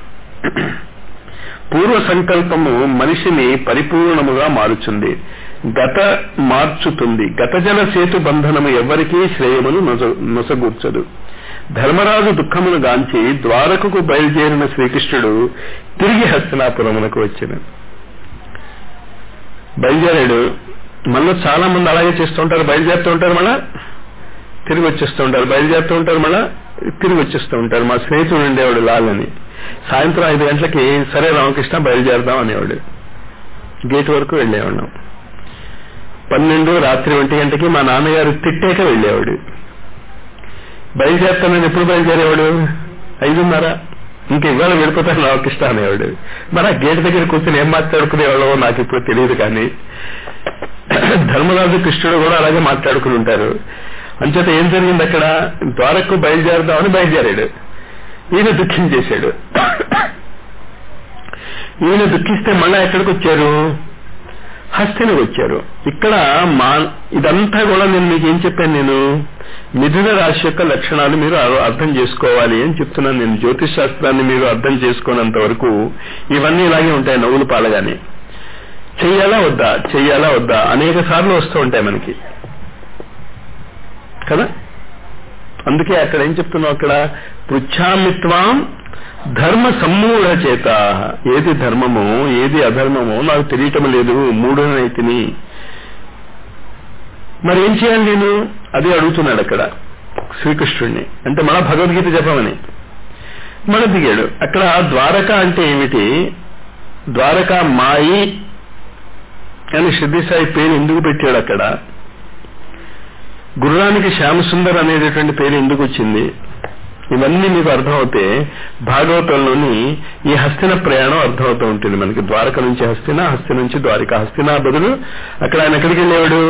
పూర్వ సంకల్పము మనిషిని పరిపూర్ణముగా మారుచుంది గత మార్చుతుంది గత జల సేతు బంధనము ఎవ్వరికీ శ్రేయమును నొసగూర్చదు ధర్మరాజు దుఃఖమును గాంచి ద్వారకకు బయలుదేరిన శ్రీకృష్ణుడు తిరిగి హస్తినాపురమునకు వచ్చిన బయలుదేరాడు మళ్ళీ చాలా మంది అలాగే చేస్తూ ఉంటారు బయలుదేరుతూ ఉంటారు మళ్ళా తిరిగి వచ్చేస్తూ ఉంటారు బయలుదేరుతూ ఉంటారు మళ్ళా తిరిగి వచ్చేస్తూ ఉంటారు మా స్నేహితుడు ఉండేవాడు లాల్ అని సాయంత్రం ఐదు గంటలకి సరే రామకృష్ణ బయలుదేరదాం అనేవాడు గేట్ వరకు వెళ్ళేవాళ్ళం పన్నెండు రాత్రి ఒంటి గంటకి మా నాన్నగారు తిట్టాక వెళ్ళేవాడు బయలుదేరుతానని ఎప్పుడు బయలుదేరేవాడు ఐదున్నర ఇంక ఇవాళ వెళ్ళిపోతాను రామకృష్ణ అనేవాడు మరి ఆ గేట్ దగ్గర కూర్చొని ఏం మాట్లాడుకునేవాళ్ళో నాకు ఇప్పుడు తెలియదు కానీ ధర్మరాజు కృష్ణుడు కూడా అలాగే మాట్లాడుకుని ఉంటారు అంచేత ఏం జరిగింది అక్కడ ద్వారకు బయలుదేరదామని బయలుదేరాడు ఈయన దుఃఖించేశాడు ఈయన దుఃఖిస్తే మళ్ళా ఎక్కడికి వచ్చారు హస్తినికి వచ్చారు ఇక్కడ మా ఇదంతా కూడా నేను మీకు ఏం చెప్పాను నేను మిథున రాశి యొక్క లక్షణాలు మీరు అర్- అర్థం చేసుకోవాలి అని చెప్తున్నాను నేను జ్యోతిష్ శాస్త్రాన్ని మీరు అర్థం చేసుకోనంత వరకు ఇవన్నీ ఇలాగే ఉంటాయి నవ్వులు పాలగానే చెయ్యాలా వద్దా చెయ్యాలా వద్దా అనేక సార్లు వస్తూ ఉంటాయి మనకి కదా అందుకే అక్కడ ఏం చెప్తున్నావు అక్కడ పృచ్ఛామిత్వాం ధర్మ సమ్మూఢ చేత ఏది ధర్మమో ఏది అధర్మమో నాకు తెలియటం లేదు మూఢనైతిని మరి ఏం చేయాలి నేను అదే అడుగుతున్నాడు అక్కడ శ్రీకృష్ణుడిని అంటే మన భగవద్గీత చెప్పమని మన దిగాడు అక్కడ ద్వారక అంటే ఏమిటి ద్వారక మాయి అని సిద్ధిసాయి పేరు ఎందుకు పెట్టాడు అక్కడ గుర్రానికి శ్యామసుందర్ అనేటటువంటి పేరు ఎందుకు వచ్చింది ఇవన్నీ మీకు అర్థమవుతే భాగవతంలోని ఈ హస్తిన ప్రయాణం అర్థమవుతూ ఉంటుంది మనకి ద్వారక నుంచి హస్తిన హస్తి నుంచి ద్వారక హస్తిన బదులు అక్కడ ఆయన ఎక్కడికి వెళ్ళేవాడు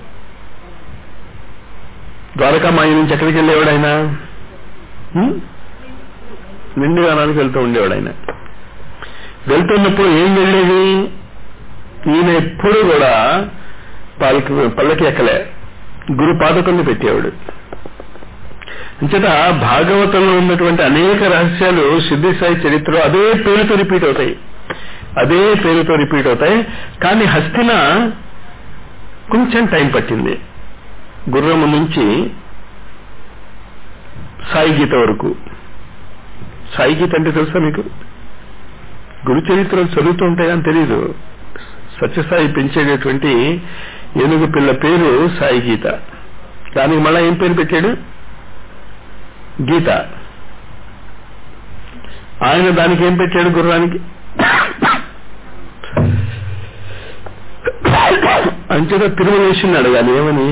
ద్వారకా మాయ నుంచి ఎక్కడికి వెళ్ళేవాడు ఆయన హ్మ్? నిండుగానానికి వెళ్తూ ఉండేవాడు ఆయన వెళ్తున్నప్పుడు ఏం వెళ్ళేది ఈయన ఎప్పుడు కూడా పాలకి పల్లకి ఎక్కలే గురు పాదకుల్ని పెట్టేవాడు అంచేత భాగవతంలో ఉన్నటువంటి అనేక రహస్యాలు సిద్ధిసాయి చరిత్రలో అదే పేరుతో రిపీట్ అవుతాయి అదే పేరుతో రిపీట్ అవుతాయి కానీ హస్తిన కొంచెం టైం పట్టింది గుర్రము నుంచి సాయి గీత వరకు సాయి గీత అంటే తెలుసా మీకు గురు చరిత్రలు చదువుతూ ఉంటాయి అని తెలీదు సత్యసాయి పెంచేటటువంటి ఏనుగు పిల్ల పేరు సాయి గీత దానికి మళ్ళా ఏం పేరు పెట్టాడు గీత ఆయన దానికి ఏం పెట్టాడు గుర్రానికి అంచేత తిరుమలేశుని అడగాలి ఏమని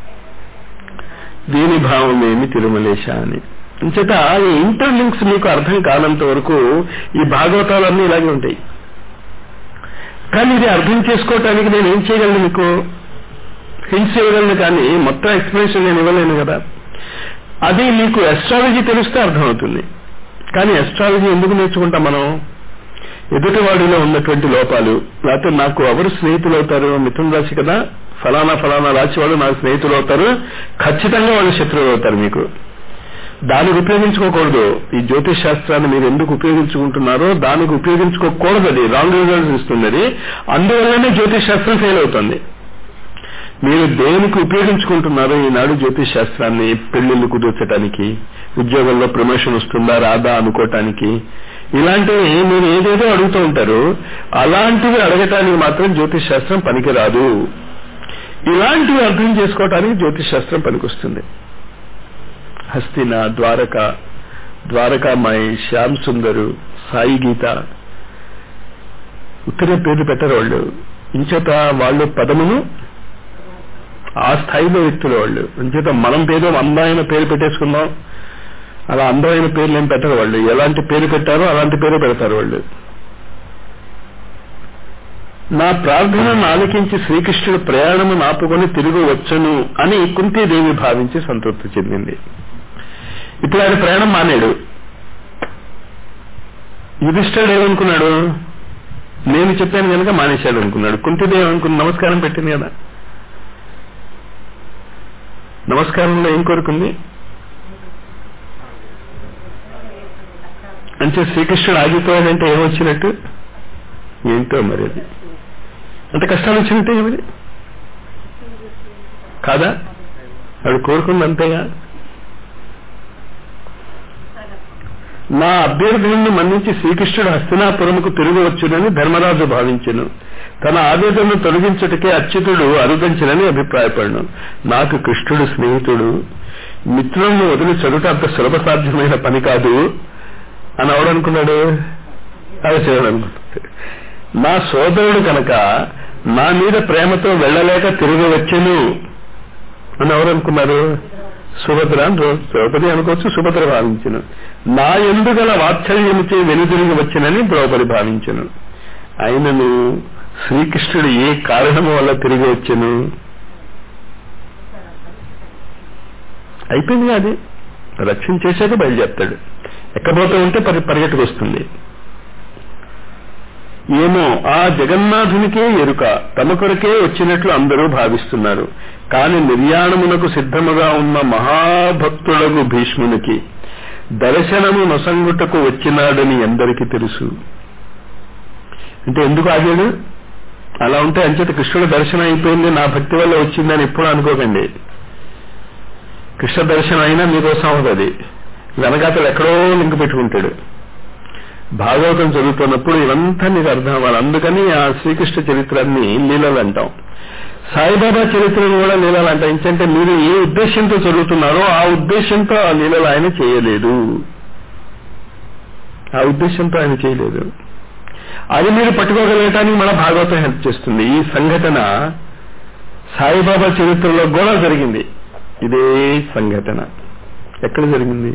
దీని భావం ఏమి తిరుమలేశ అని అంచేత ఈ ఇంటర్లింక్స్ మీకు అర్థం కానంత వరకు ఈ భాగవతాలన్నీ ఇలాగే ఉంటాయి కానీ ఇది అర్థం చేసుకోవటానికి నేను ఏం చేయగలను మీకు హింట్స్ ఇవ్వగలను కానీ మొత్తం ఎక్స్ప్లెనేషన్ నేను ఇవ్వలేను కదా అది మీకు ఎస్ట్రాలజీ తెలిస్తే అర్థమవుతుంది కానీ ఎస్ట్రాలజీ ఎందుకు నేర్చుకుంటాం మనం ఎదుటివాడిలో ఉన్నటువంటి లోపాలు లేకపోతే నాకు ఎవరు స్నేహితులు అవుతారు మిథున రాశి కదా ఫలానా ఫలానా రాశి వాళ్ళు నాకు స్నేహితులు అవుతారు ఖచ్చితంగా వాళ్ళు శత్రువులు అవుతారు మీకు దానికి ఉపయోగించుకోకూడదు ఈ జ్యోతిష్ శాస్త్రాన్ని మీరు ఎందుకు ఉపయోగించుకుంటున్నారో దానికి ఉపయోగించుకోకూడదు అది రాంగ్ రిజల్ట్స్ ఇస్తుంది అది అందువల్లనే జ్యోతిష్ శాస్త్రం ఫెయిల్ అవుతుంది మీరు దేనికి ఉపయోగించుకుంటున్నారో ఈనాడు జ్యోతిష్ శాస్త్రాన్ని పెళ్లిళ్ళు కుదుర్చడానికి ఉద్యోగంలో ప్రమోషన్ వస్తుందా రాదా అనుకోవటానికి ఇలాంటివి మీరు ఏదేదో అడుగుతూ ఉంటారు అలాంటివి అడగటానికి మాత్రం జ్యోతిష్ శాస్త్రం పనికిరాదు ఇలాంటివి అర్థం చేసుకోవటానికి జ్యోతిష్ శాస్త్రం పనికొస్తుంది హస్తిన ద్వారక ద్వారకామాయి శ్యామ్ సుందరు సాయి గీత ఉత్తరే పేర్లు పెట్టరు వాళ్ళు ఇంచేత వాళ్ళు పదమును ఆ స్థాయిలో వ్యక్తులు వాళ్ళు ఇంచేత మనం పేరు అందమైన పేరు పెట్టేసుకుందాం అలా అందమైన పేర్లు ఏం పెట్టరు వాళ్ళు ఎలాంటి పేరు పెట్టారో అలాంటి పేరు పెడతారు వాళ్ళు నా ప్రార్థనను ఆలకించి శ్రీకృష్ణుడు ప్రయాణము నాపుకొని తిరిగి వచ్చును అని కుంతీదేవి భావించి సంతృప్తి చెందింది ఇప్పుడు ఆయన ప్రయాణం మానేడు యుధిష్ఠుడు ఏమనుకున్నాడు నేను చెప్పాను కనుక మానేశాడు అనుకున్నాడు కుంతిదేవి అనుకున్న నమస్కారం పెట్టింది కదా నమస్కారంలో ఏం కోరుకుంది అంటే శ్రీకృష్ణుడు ఆగిపోయాడంటే ఏమొచ్చినట్టు ఏంటో మరి అది అంత కష్టాలు వచ్చినట్టే మరి కాదా వాడు కోరుకుంది అంతేగా నా అభ్యర్థులను మన్నించి శ్రీకృష్ణుడు హస్తినాపురముకు తిరిగి వచ్చునని ధర్మరాజు భావించెను తన ఆవేదనను తొలగించుటకే అచ్యుతుడు అరుదంచినని అభిప్రాయపడను నాకు కృష్ణుడు స్నేహితుడు మిత్రులను వదిలి చదువుట అంత సులభ సాధ్యమైన పని కాదు అని ఎవడనుకున్నాడు అది చేయాలనుకున్నాడు నా సోదరుడు కనుక నా మీద ప్రేమతో వెళ్ళలేక తిరిగి వచ్చెను అని ఎవరనుకున్నారు సుభద్ర అని రో- ద్రౌపది అనుకోవచ్చు సుభద్ర భావించను నా ఎందుగల వాత్సల్యముచే వెనుదిరిగి వచ్చినని ద్రౌపది భావించను ఆయనను శ్రీకృష్ణుడు ఏ కారణం వల్ల తిరిగి వచ్చాను అయిపోయింది అది రక్షణ చేశాక బయలుదేరుతాడు ఎక్కబోతూ ఉంటే పరి పరిగెట్టుకు వస్తుంది ఏమో ఆ జగన్నాథునికే ఎరుక తమ కొరకే వచ్చినట్లు అందరూ భావిస్తున్నారు కాని నిర్యాణమునకు సిద్ధముగా ఉన్న మహాభక్తులకు భీష్మునికి దర్శనము నొసంగుటకు వచ్చినాడని ఎందరికీ తెలుసు అంటే ఎందుకు ఆగాడు అలా ఉంటే అంచేత కృష్ణుడు దర్శనం అయిపోయింది నా భక్తి వల్ల వచ్చిందని ఎప్పుడు అనుకోకండి కృష్ణ దర్శనం అయినా మీకోసం అవుతుంది వెనకాతలు ఎక్కడో లింక్ పెట్టుకుంటాడు భాగవతం చదువుతున్నప్పుడు ఇదంతా నీకు అర్థం అవ్వాలి అందుకని ఆ శ్రీకృష్ణ చరిత్రాన్ని లీలలు అంటాం సాయిబాబా చరిత్రను కూడా లీలలు అంటాం ఏంటంటే మీరు ఏ ఉద్దేశంతో చదువుతున్నారో ఆ ఉద్దేశంతో ఆ లీలలు ఆయన చేయలేదు ఆ ఉద్దేశంతో ఆయన చేయలేదు అది మీరు పట్టుకోగలగటానికి మన భాగవతం హెల్ప్ చేస్తుంది ఈ సంఘటన సాయిబాబా చరిత్రలో కూడా జరిగింది ఇదే సంఘటన ఎక్కడ జరిగింది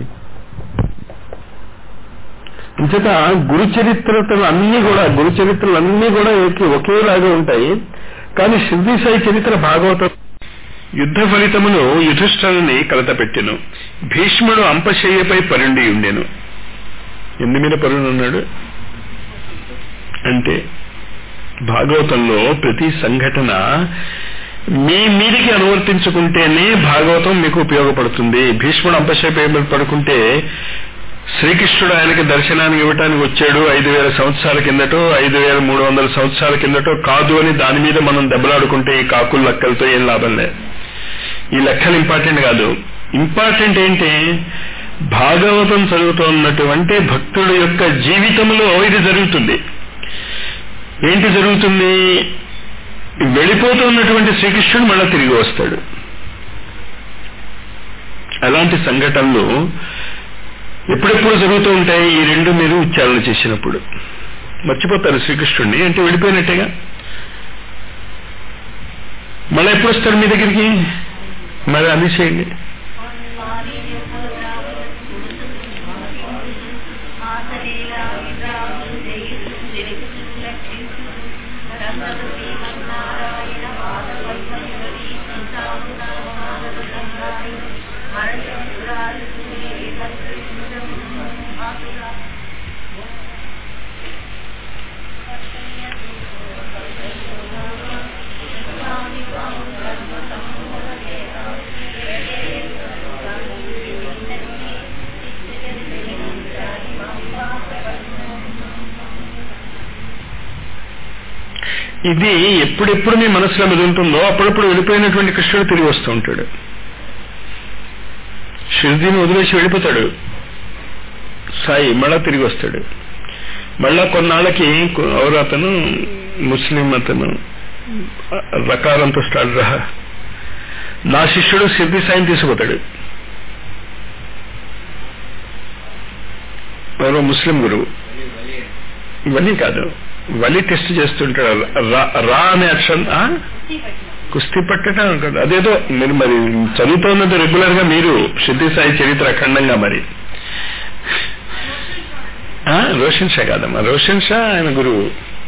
ఇంచేత గురు చరిత్రలు అన్ని కూడా గురు చరిత్రలు అన్ని కూడా ఏకి ఒకేలాగా ఉంటాయి కానీ షిర్దీ సాయి చరిత్ర భాగవతం యుద్ధ ఫలితమును యుధిష్ఠరుని కలతపెట్టెను భీష్ముడు అంపశయ్యపై పరుండి ఉండెను ఎందు మీద పరుడు ఉన్నాడు అంటే భాగవతంలో ప్రతి సంఘటన మీ మీదికి అనువర్తించుకుంటేనే భాగవతం మీకు ఉపయోగపడుతుంది భీష్ముడు అంపశయ్యపై పడుకుంటే శ్రీకృష్ణుడు ఆయనకి దర్శనానికి ఇవ్వటానికి వచ్చాడు ఐదు వేల సంవత్సరాల కిందటో ఐదు వేల మూడు వందల సంవత్సరాల కిందటో కాదు అని దాని మీద మనం దెబ్బలాడుకుంటే ఈ కాకుల లెక్కలతో ఏం లాభం లేదు ఈ లెక్కలు ఇంపార్టెంట్ కాదు ఇంపార్టెంట్ ఏంటి భాగవతం చదువుతున్నటువంటి భక్తుడు యొక్క జీవితంలో ఇది జరుగుతుంది ఏంటి జరుగుతుంది వెళ్ళిపోతున్నటువంటి శ్రీకృష్ణుడు మళ్ళా తిరిగి వస్తాడు అలాంటి సంఘటనలు ఎప్పుడెప్పుడు జరుగుతూ ఉంటాయి ఈ రెండు మీరు ఉచ్చారణ చేసినప్పుడు మర్చిపోతారు శ్రీకృష్ణుడిని అంటే వెళ్ళిపోయినట్టేగా మళ్ళీ ఎప్పుడు వస్తాడు మీ దగ్గరికి మరి అది చేయండి ఇది ఎప్పుడెప్పుడు మీ మనసులో మెదులుతుందో అప్పుడప్పుడు వెళ్ళిపోయినటువంటి కృష్ణుడు తిరిగి వస్తూ ఉంటాడు షిర్దీని వదిలేసి వెళ్ళిపోతాడు సాయి మళ్ళా తిరిగి వస్తాడు మళ్ళా కొన్నాళ్ళకి ఎవరు అతను ముస్లిం అతను రకారంతో స్టార్ట్ రహ నా శిష్యుడు సిద్ధి సాయిని తీసుకుపోతాడు ఎవరో ముస్లిం గురువు ఇవన్నీ కాదు వలి టెస్ట్ చేస్తుంటాడు రా అనే అక్షరం కుస్తీ పట్టడం కాదు అదేదో మీరు మరి చదువుతున్నది రెగ్యులర్ గా మీరు సిద్ధి సాయి చరిత్ర అఖండంగా మరి రోషన్ షా కాదమ్మా రోషన్ షా ఆయన గురువు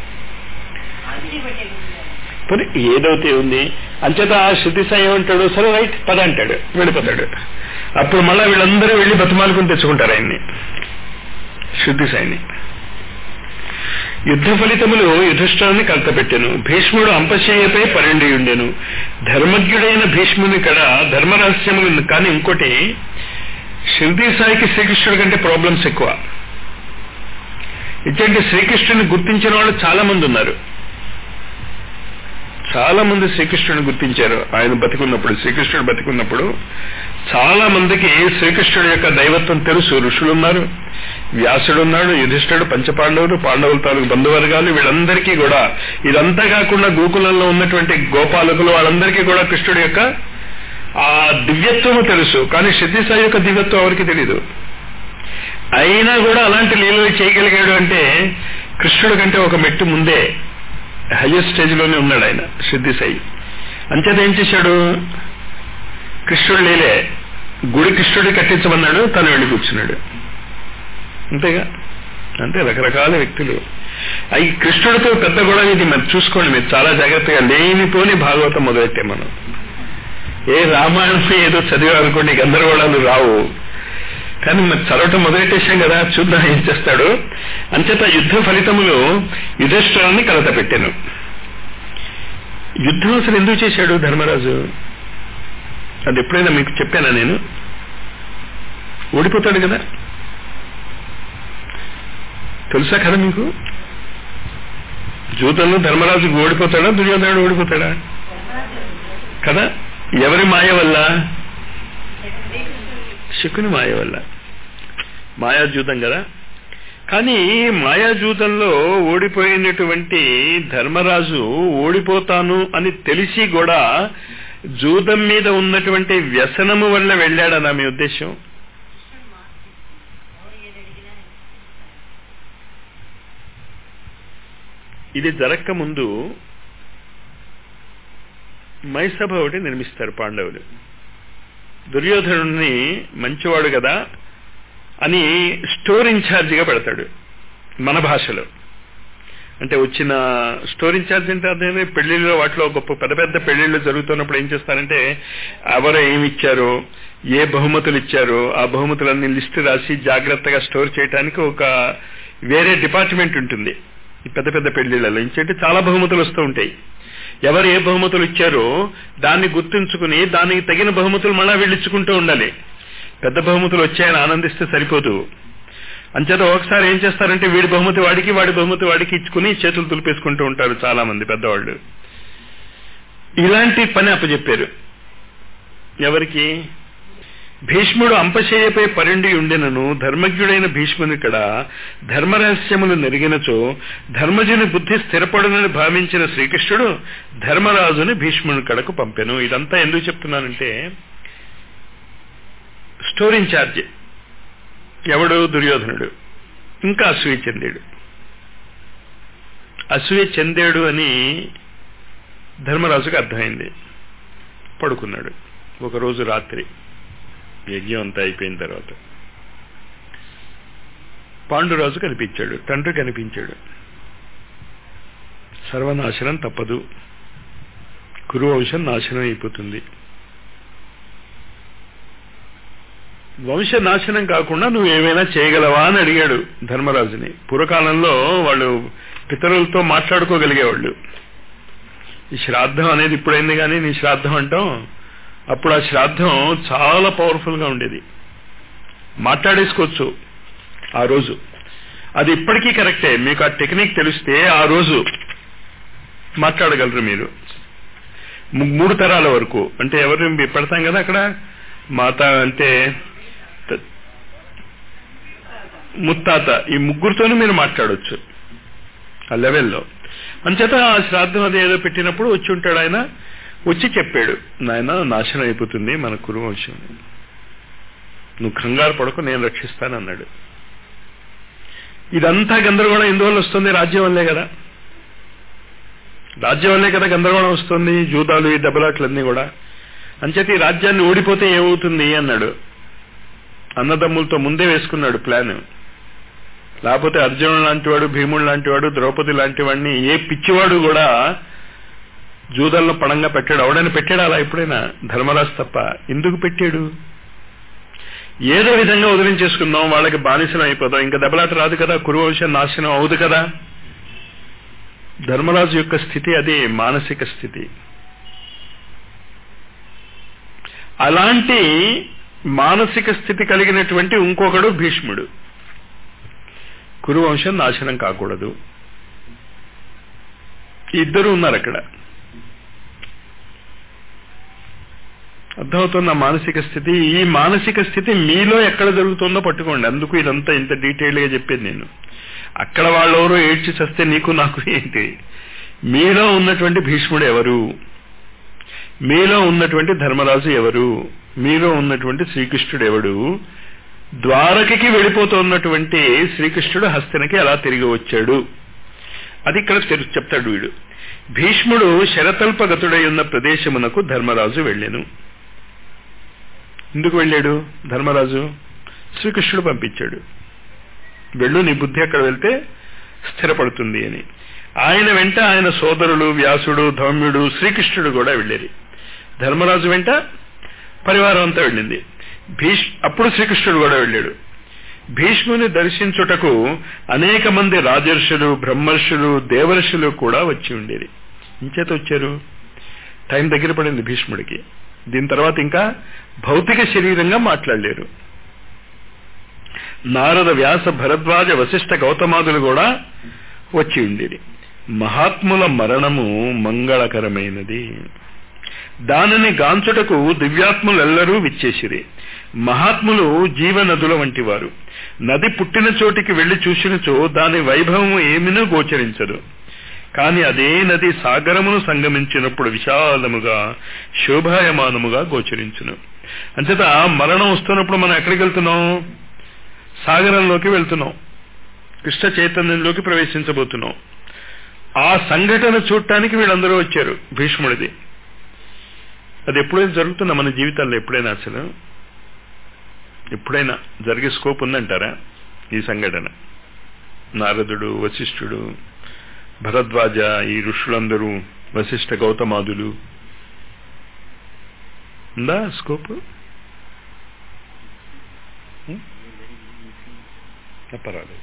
మరి ఏదైతే ఉంది అంచేత శృతి సాయి ఏమంటాడు సరే రైట్ పద అంటాడు వెళ్ళిపోతాడు అప్పుడు మళ్ళా వీళ్ళందరూ వెళ్ళి బతిమాలుకుని తెచ్చుకుంటారు ఆయన్ని శృతి సాయిని యుద్ధ ఫలితములు యుధిష్ఠాన్ని కలతపెట్టెను భీష్ముడు అంపశయ్యపై పరండి ఉండెను ధర్మజ్ఞుడైన భీష్ముని కడ ధర్మరహస్యములు కానీ ఇంకోటి షిర్దీ సాయికి శ్రీకృష్ణుడి కంటే ప్రాబ్లమ్స్ ఎక్కువ ఇటువంటి శ్రీకృష్ణుని గుర్తించిన వాళ్ళు చాలా మంది ఉన్నారు చాలా మంది శ్రీకృష్ణుని గుర్తించారు ఆయన బతికున్నప్పుడు శ్రీకృష్ణుడు బతికున్నప్పుడు చాలా మందికి శ్రీకృష్ణుడి యొక్క దైవత్వం తెలుసు ఋషులు ఉన్నారు వ్యాసుడు ఉన్నాడు యుధిష్ఠుడు పంచపాండవులు పాండవుల తాలూకు బంధువర్గాలు వీళ్ళందరికీ కూడా ఇదంతా కాకుండా గోకులంలో ఉన్నటువంటి గోపాలకులు వాళ్ళందరికీ కూడా కృష్ణుడి యొక్క ఆ దివ్యత్వము తెలుసు కానీ సిద్ధిసాయి యొక్క దివ్యత్వం ఎవరికి తెలీదు అయినా కూడా అలాంటి లీలలు చేయగలిగాడు అంటే కృష్ణుడి కంటే ఒక మెట్టు ముందే హైయెస్ట్ స్టేజ్ లోనే ఉన్నాడు ఆయన సిద్ధిసాయి అంచేత ఏం చేశాడు కృష్ణుడు లేలే గుడి కృష్ణుడి కట్టించమన్నాడు తను వెళ్ళి కూర్చున్నాడు అంతేగా అంటే రకరకాల వ్యక్తులు ఈ కృష్ణుడితో పెద్ద గొడవ ఇది మరి చూసుకోండి మీరు చాలా జాగ్రత్తగా లేనిపోని భాగవతం మొదలెట్టే మనం ఏ రామాయణం ఏదో చదివారనుకోండి గందరగోళాలు రావు కానీ మరి చదవటం మొదలెట్టేశాం కదా చూద్దాం ఏం చేస్తాడు అంచేత యుద్ధ ఫలితములు యుధిష్ఠరాన్ని కలత పెట్టాను యుద్ధం అసలు ఎందుకు చేశాడు ధర్మరాజు అది ఎప్పుడైనా మీకు చెప్పానా నేను ఓడిపోతాడు కదా తెలుసా కదా మీకు జూతంలో ధర్మరాజు ఓడిపోతాడా దుర్యోధనుడు ఓడిపోతాడా కదా ఎవరి మాయ వల్ల శకుని మాయ వల్ల మాయాజూతం కదా కానీ మాయాజూతంలో ఓడిపోయినటువంటి ధర్మరాజు ఓడిపోతాను అని తెలిసి కూడా జూతం మీద ఉన్నటువంటి వ్యసనము వల్ల వెళ్ళాడనా మీ ఉద్దేశం ఇది జరక్క ముందు మైసభ ఒకటి నిర్మిస్తారు పాండవులు దుర్యోధనుడిని మంచివాడు కదా అని స్టోర్ ఇన్ఛార్జిగా పెడతాడు మన భాషలో అంటే వచ్చిన స్టోర్ ఇన్ఛార్జ్ అంటే అదే పెళ్లిళ్ళలో వాటిలో గొప్ప పెద్ద పెద్ద పెళ్లిళ్ళు జరుగుతున్నప్పుడు ఏం చేస్తారంటే ఎవరు ఏమి ఇచ్చారో ఏ బహుమతులు ఇచ్చారో ఆ బహుమతులన్నీ లిస్టు రాసి జాగ్రత్తగా స్టోర్ చేయడానికి ఒక వేరే డిపార్ట్మెంట్ ఉంటుంది ఈ పెద్ద పెద్ద పెళ్లిళ్ళలో ఇంకంటే చాలా బహుమతులు వస్తూ ఉంటాయి ఎవరు ఏ బహుమతులు ఇచ్చారో దాన్ని గుర్తుంచుకుని దానికి తగిన బహుమతులు మళ్ళా వెళ్ళించుకుంటూ ఉండాలి పెద్ద బహుమతులు వచ్చాయని ఆనందిస్తే సరిపోదు అంచేత ఒకసారి ఏం చేస్తారంటే వీడి బహుమతి వాడికి వాడి బహుమతి వాడికి ఇచ్చుకుని చేతులు తులిపేసుకుంటూ ఉంటారు చాలా మంది పెద్దవాళ్ళు ఇలాంటి పని అప్పచెప్పారు ఎవరికి భీష్ముడు అంపశయ్యపై పరుండి ఉండినను ధర్మజ్ఞుడైన భీష్మునికడ ధర్మరహస్యములు నెరిగినచో ధర్మజుని బుద్ధి స్థిరపడునని భావించిన శ్రీకృష్ణుడు ధర్మరాజుని భీష్ముని కడకు పంపెను ఇదంతా ఎందుకు చెప్తున్నానంటే స్టోర్ ఇన్ఛార్జ్ ఎవడు దుర్యోధనుడు ఇంకా అసూయ చెందాడు అసూయ చెందాడు అని ధర్మరాజుకు అర్థమైంది పడుకున్నాడు ఒకరోజు రాత్రి యజ్ఞం అంతా అయిపోయిన తర్వాత పాండురాజు కనిపించాడు తండ్రి కనిపించాడు సర్వనాశనం తప్పదు కురువంశం నాశనం అయిపోతుంది వంశ నాశనం కాకుండా నువ్వు ఏమైనా చేయగలవా అని అడిగాడు ధర్మరాజుని పూర్వకాలంలో వాళ్ళు పితరులతో మాట్లాడుకోగలిగేవాళ్ళు ఈ శ్రాద్ధం అనేది ఇప్పుడైంది కానీ నీ శ్రాద్ధం అంటాం అప్పుడు ఆ శ్రాద్ధం చాలా పవర్ఫుల్ గా ఉండేది మాట్లాడేసుకోవచ్చు ఆ రోజు అది ఇప్పటికీ కరెక్టే మీకు ఆ టెక్నిక్ తెలిస్తే ఆ రోజు మాట్లాడగలరు మీరు మూడు తరాల వరకు అంటే ఎవరు పెడతాం కదా అక్కడ మాత అంటే ముత్తాత ఈ ముగ్గురుతోనూ మీరు మాట్లాడవచ్చు ఆ లెవెల్లో అంచేత ఆ శ్రాద్ధం అది ఏదో పెట్టినప్పుడు వచ్చి ఉంటాడు ఆయన వచ్చి చెప్పాడు నాయన నాశనం అయిపోతుంది మన కురువంశం నువ్వు కంగారు పడకు నేను రక్షిస్తానన్నాడు ఇదంతా గందరగోళం ఎందువల్ల వస్తుంది రాజ్యం వల్లే కదా రాజ్యం వల్లే కదా గందరగోళం వస్తుంది జూదాలు ఈ దెబ్బలాట్లన్నీ కూడా అంచేత ఈ రాజ్యాన్ని ఓడిపోతే ఏమవుతుంది అన్నాడు అన్నదమ్ములతో ముందే వేసుకున్నాడు ప్లాన్ లేకపోతే అర్జునుడు లాంటి వాడు భీముడు లాంటి వాడు ద్రౌపది లాంటి వాడిని ఏ పిచ్చివాడు కూడా జూదల్లో పణంగా పెట్టాడు అవడని పెట్టాడు అలా ఎప్పుడైనా ధర్మరాజు తప్ప ఎందుకు పెట్టాడు ఏదో విధంగా వదిలించేసుకుందాం వాళ్ళకి బానిసనం అయిపోదాం ఇంకా దెబ్బలాట రాదు కదా కురువంశం నాశనం అవుదు కదా ధర్మరాజు యొక్క స్థితి అదే మానసిక స్థితి అలాంటి మానసిక స్థితి కలిగినటువంటి ఇంకొకడు భీష్ముడు కురువంశం నాశనం కాకూడదు ఇద్దరు ఉన్నారు అక్కడ అర్థమవుతున్న మానసిక స్థితి ఈ మానసిక స్థితి మీలో ఎక్కడ జరుగుతుందో పట్టుకోండి అందుకు ఇదంతా ఇంత డీటెయిల్ గా చెప్పేది నేను అక్కడ వాళ్ళెవరో ఏడ్చి చస్తే నీకు నాకు ఏంటి మీలో ఉన్నటువంటి భీష్ముడు ఎవరు మీలో ఉన్నటువంటి ధర్మరాజు ఎవరు మీలో ఉన్నటువంటి శ్రీకృష్ణుడు ఎవడు ద్వారకకి వెళ్ళిపోతున్నటువంటి శ్రీకృష్ణుడు హస్తినకి ఎలా తిరిగి వచ్చాడు అది ఇక్కడ చెప్తాడు వీడు భీష్ముడు శరతల్పగతుడై ఉన్న ప్రదేశమునకు ధర్మరాజు వెళ్ళాను ఎందుకు వెళ్ళాడు ధర్మరాజు శ్రీకృష్ణుడు పంపించాడు వెళ్ళు నీ బుద్ధి అక్కడ వెళ్తే స్థిరపడుతుంది అని ఆయన వెంట ఆయన సోదరులు వ్యాసుడు ధౌమ్యుడు శ్రీకృష్ణుడు కూడా వెళ్ళేది ధర్మరాజు వెంట పరివారం అంతా వెళ్ళింది భీష్ అప్పుడు శ్రీకృష్ణుడు కూడా వెళ్ళాడు భీష్ముని దర్శించుటకు అనేక మంది రాజర్షులు బ్రహ్మర్షులు దేవర్షులు కూడా వచ్చి ఉండేది ఇంచేత వచ్చారు టైం దగ్గర పడింది భీష్ముడికి దీని తర్వాత ఇంకా భౌతిక శరీరంగా మాట్లాడలేరు నారద వ్యాస భరద్వాజ వశిష్ఠ గౌతమాదులు కూడా వచ్చి ఉండేది మహాత్ముల మరణము మంగళకరమైనది దానిని గాంచుటకు దివ్యాత్ములెల్లరూ విచ్చేసిరి మహాత్ములు జీవనదుల వంటి వారు నది పుట్టిన చోటికి వెళ్లి చూసినచో దాని వైభవం ఏమినూ గోచరించదు కాని అదే నది సాగరమును సంగమించినప్పుడు విశాలముగా శోభాయమానముగా గోచరించును అంచేత మరణం వస్తున్నప్పుడు మనం ఎక్కడికి వెళ్తున్నాం సాగరంలోకి వెళ్తున్నాం కృష్ణ చైతన్యంలోకి ప్రవేశించబోతున్నాం ఆ సంఘటన చూడటానికి వీళ్ళందరూ వచ్చారు భీష్ముడిది అది ఎప్పుడైనా జరుగుతుందా మన జీవితాల్లో ఎప్పుడైనా అసలు ఎప్పుడైనా జరిగే స్కోప్ ఉందంటారా ఈ సంఘటన నారదుడు వశిష్ఠుడు భరద్వాజ ఈ ఋషులందరూ వశిష్ఠ గౌతమాదులు ఉందా స్కోప్ పర్వాలేదు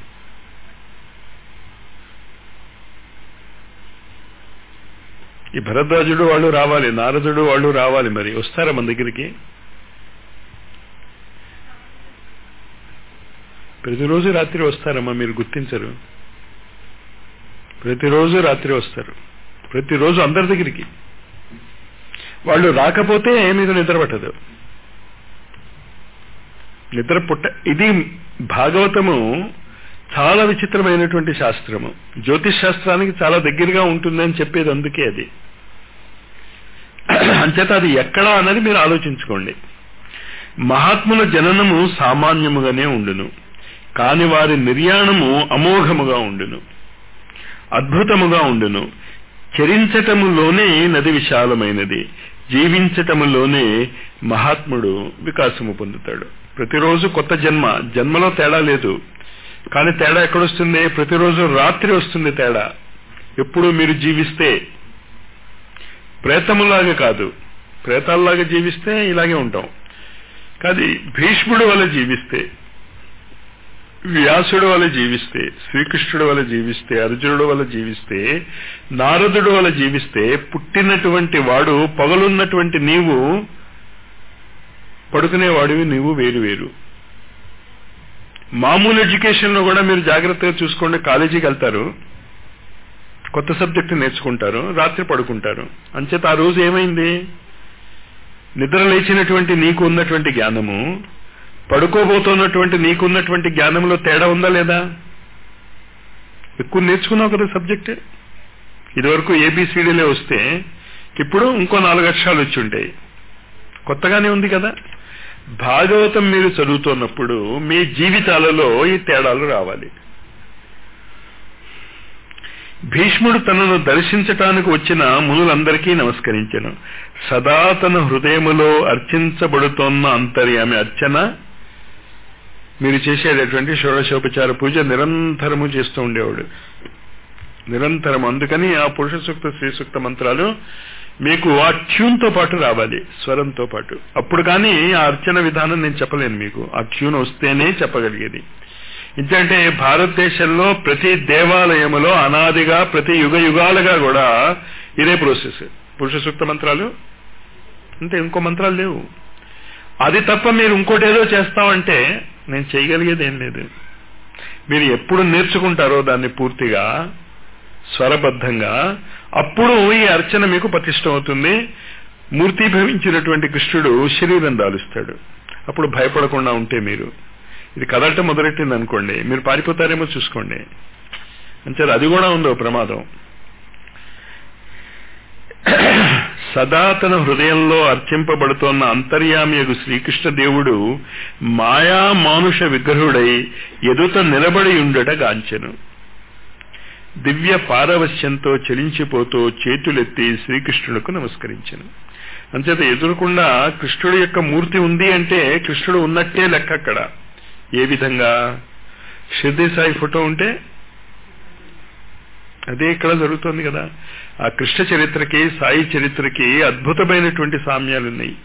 ఈ భరద్వాజుడు వాళ్ళు రావాలి నారదుడు వాళ్ళు రావాలి మరి వస్తారా మన దగ్గరికి ప్రతిరోజు రాత్రి వస్తారమ్మా మీరు గుర్తించరు ప్రతిరోజు రాత్రి వస్తారు ప్రతిరోజు అందరి దగ్గరికి వాళ్ళు రాకపోతే మీకు నిద్ర పట్టదు నిద్ర పుట్ట ఇది భాగవతము చాలా విచిత్రమైనటువంటి శాస్త్రము జ్యోతిష్ శాస్త్రానికి చాలా దగ్గరగా ఉంటుందని చెప్పేది అందుకే అది అంచేత అది ఎక్కడా అన్నది మీరు ఆలోచించుకోండి మహాత్ముల జననము సామాన్యముగానే ఉండును కాని వారి నిర్యాణము అమోఘముగా ఉండును అద్భుతముగా ఉండును చరించటములోనే నది విశాలమైనది జీవించటములోనే మహాత్ముడు వికాసము పొందుతాడు ప్రతిరోజు కొత్త జన్మ జన్మలో తేడా లేదు కానీ తేడా ఎక్కడొస్తుంది ప్రతిరోజు రాత్రి వస్తుంది తేడా ఎప్పుడు మీరు జీవిస్తే ప్రేతములాగా కాదు ప్రేతాల్లాగా జీవిస్తే ఇలాగే ఉంటాం కాదు భీష్ముడు వల్ల జీవిస్తే వ్యాసుడు వల్ల జీవిస్తే శ్రీకృష్ణుడు వల్ల జీవిస్తే అర్జునుడు వల్ల జీవిస్తే నారదుడు వల్ల జీవిస్తే పుట్టినటువంటి వాడు పగలున్నటువంటి నీవు పడుకునేవాడివి నీవు వేరు వేరు మామూలు ఎడ్యుకేషన్ లో కూడా మీరు జాగ్రత్తగా చూసుకోండి కాలేజీకి వెళ్తారు కొత్త సబ్జెక్టు నేర్చుకుంటారు రాత్రి పడుకుంటారు అంచేత ఆ రోజు ఏమైంది నిద్ర లేచినటువంటి నీకు ఉన్నటువంటి జ్ఞానము పడుకోబోతున్నటువంటి నీకున్నటువంటి జ్ఞానంలో తేడా ఉందా లేదా ఎక్కువ నేర్చుకున్నావు కదా సబ్జెక్ట్ ఇదివరకు ఏబిసిడీలే వస్తే ఇప్పుడు ఇంకో నాలుగు అక్షరాలు వచ్చి ఉంటాయి కొత్తగానే ఉంది కదా భాగవతం మీరు చదువుతున్నప్పుడు మీ జీవితాలలో ఈ తేడాలు రావాలి భీష్ముడు తనను దర్శించటానికి వచ్చిన మునులందరికీ నమస్కరించను సదా తన హృదయములో అర్చించబడుతోన్న అంతర్యామి అర్చన మీరు చేసేటటువంటి షోడశోపచార పూజ నిరంతరము చేస్తూ ఉండేవాడు నిరంతరం అందుకని ఆ పురుష సూక్త శ్రీ సూక్త మంత్రాలు మీకు ఆ ట్యూన్ తో పాటు రావాలి స్వరంతో పాటు అప్పుడు కానీ ఆ అర్చన విధానం నేను చెప్పలేను మీకు ఆ ట్యూన్ వస్తేనే చెప్పగలిగేది ఎందుకంటే భారతదేశంలో ప్రతి దేవాలయములో అనాదిగా ప్రతి యుగ యుగాలుగా కూడా ఇదే ప్రాసెస్ పురుష సూక్త మంత్రాలు అంటే ఇంకో మంత్రాలు లేవు అది తప్ప మీరు ఇంకోటి ఏదో చేస్తామంటే నేను చేయగలిగేది ఏం లేదు మీరు ఎప్పుడు నేర్చుకుంటారో దాన్ని పూర్తిగా స్వరబద్ధంగా అప్పుడు ఈ అర్చన మీకు పటిష్టమవుతుంది మూర్తిభవించినటువంటి కృష్ణుడు శరీరం దాలుస్తాడు అప్పుడు భయపడకుండా ఉంటే మీరు ఇది కదలటం మొదలెట్టింది అనుకోండి మీరు పారిపోతారేమో చూసుకోండి అంటే అది కూడా ఉందో ప్రమాదం సదా తన హృదయంలో అర్చింపబడుతోన్న అంతర్యామియగు శ్రీకృష్ణ దేవుడు మాయా మానుష విగ్రహుడై ఎదుట నిలబడి ఉండట గాంచెను దివ్య పారవశ్యంతో చలించిపోతూ చేతులెత్తి శ్రీకృష్ణుడికి నమస్కరించను అంచేత ఎదురకుండా కృష్ణుడి యొక్క మూర్తి ఉంది అంటే కృష్ణుడు ఉన్నట్టే లెక్క అక్కడ ఏ విధంగా షిర్దీ సాయి ఫోటో ఉంటే అదే ఇక్కడ జరుగుతోంది కదా ఆ కృష్ణ చరిత్రకి సాయి చరిత్రకి అద్భుతమైనటువంటి సామ్యాలు ఉన్నాయి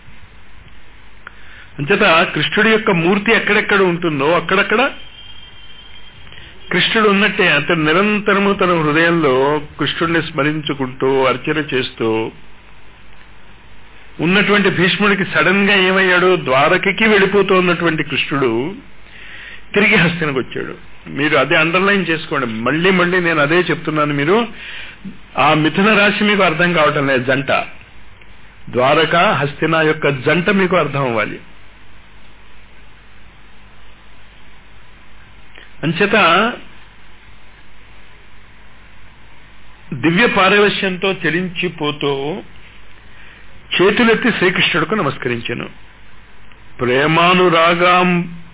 అంచేత కృష్ణుడి యొక్క మూర్తి ఎక్కడెక్కడ ఉంటుందో అక్కడక్కడ కృష్ణుడు ఉన్నట్టే అతను నిరంతరము తన హృదయంలో కృష్ణుడిని స్మరించుకుంటూ అర్చన చేస్తూ ఉన్నటువంటి భీష్ముడికి సడన్ గా ఏమయ్యాడు ద్వారకకి వెళ్ళిపోతూ ఉన్నటువంటి కృష్ణుడు తిరిగి హస్తినకు వచ్చాడు మీరు అదే అండర్లైన్ చేసుకోండి మళ్ళీ మళ్ళీ నేను అదే చెప్తున్నాను మీరు ఆ మిథున రాశి మీకు అర్థం కావటం లేదు జంట ద్వారక హస్తిన యొక్క జంట మీకు అర్థం అవ్వాలి అంచేత దివ్య పారవశ్యంతో చెలించిపోతూ చేతులెత్తి శ్రీకృష్ణుడికి నమస్కరించాను ప్రేమానురాగం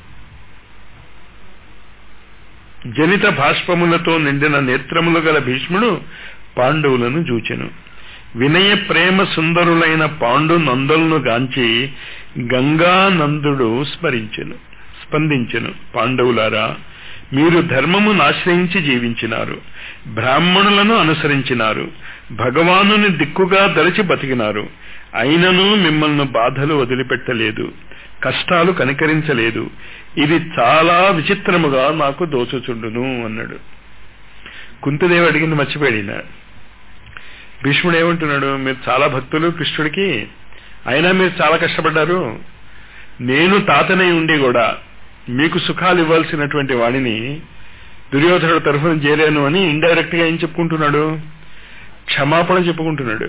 జనిత భాష్పములతో నిండిన నేత్రములు గల భీష్ముడు పాండవులను చూచెను వినయ ప్రేమ సుందరులైన పాండు నందులను గాంచి గంగానందుడు స్మరించెను స్పందించెను పాండవులారా మీరు ధర్మమును ఆశ్రయించి జీవించినారు బ్రాహ్మణులను అనుసరించినారు భగవానుని దిక్కుగా దలచి బతికినారు అయినను మిమ్మల్ని బాధలు వదిలిపెట్టలేదు కష్టాలు కనికరించలేదు ఇది చాలా విచిత్రముగా నాకు దోచుచుండును అన్నాడు కుంతిదేవి అడిగింది మర్చిపోయిన భీష్ముడు ఏమంటున్నాడు మీరు చాలా భక్తులు కృష్ణుడికి అయినా మీరు చాలా కష్టపడ్డారు నేను తాతనై ఉండి కూడా మీకు సుఖాలు ఇవ్వాల్సినటువంటి వాడిని దుర్యోధనుడు తరఫున చేరాను అని ఇండైరెక్ట్ గా ఏం చెప్పుకుంటున్నాడు క్షమాపణ చెప్పుకుంటున్నాడు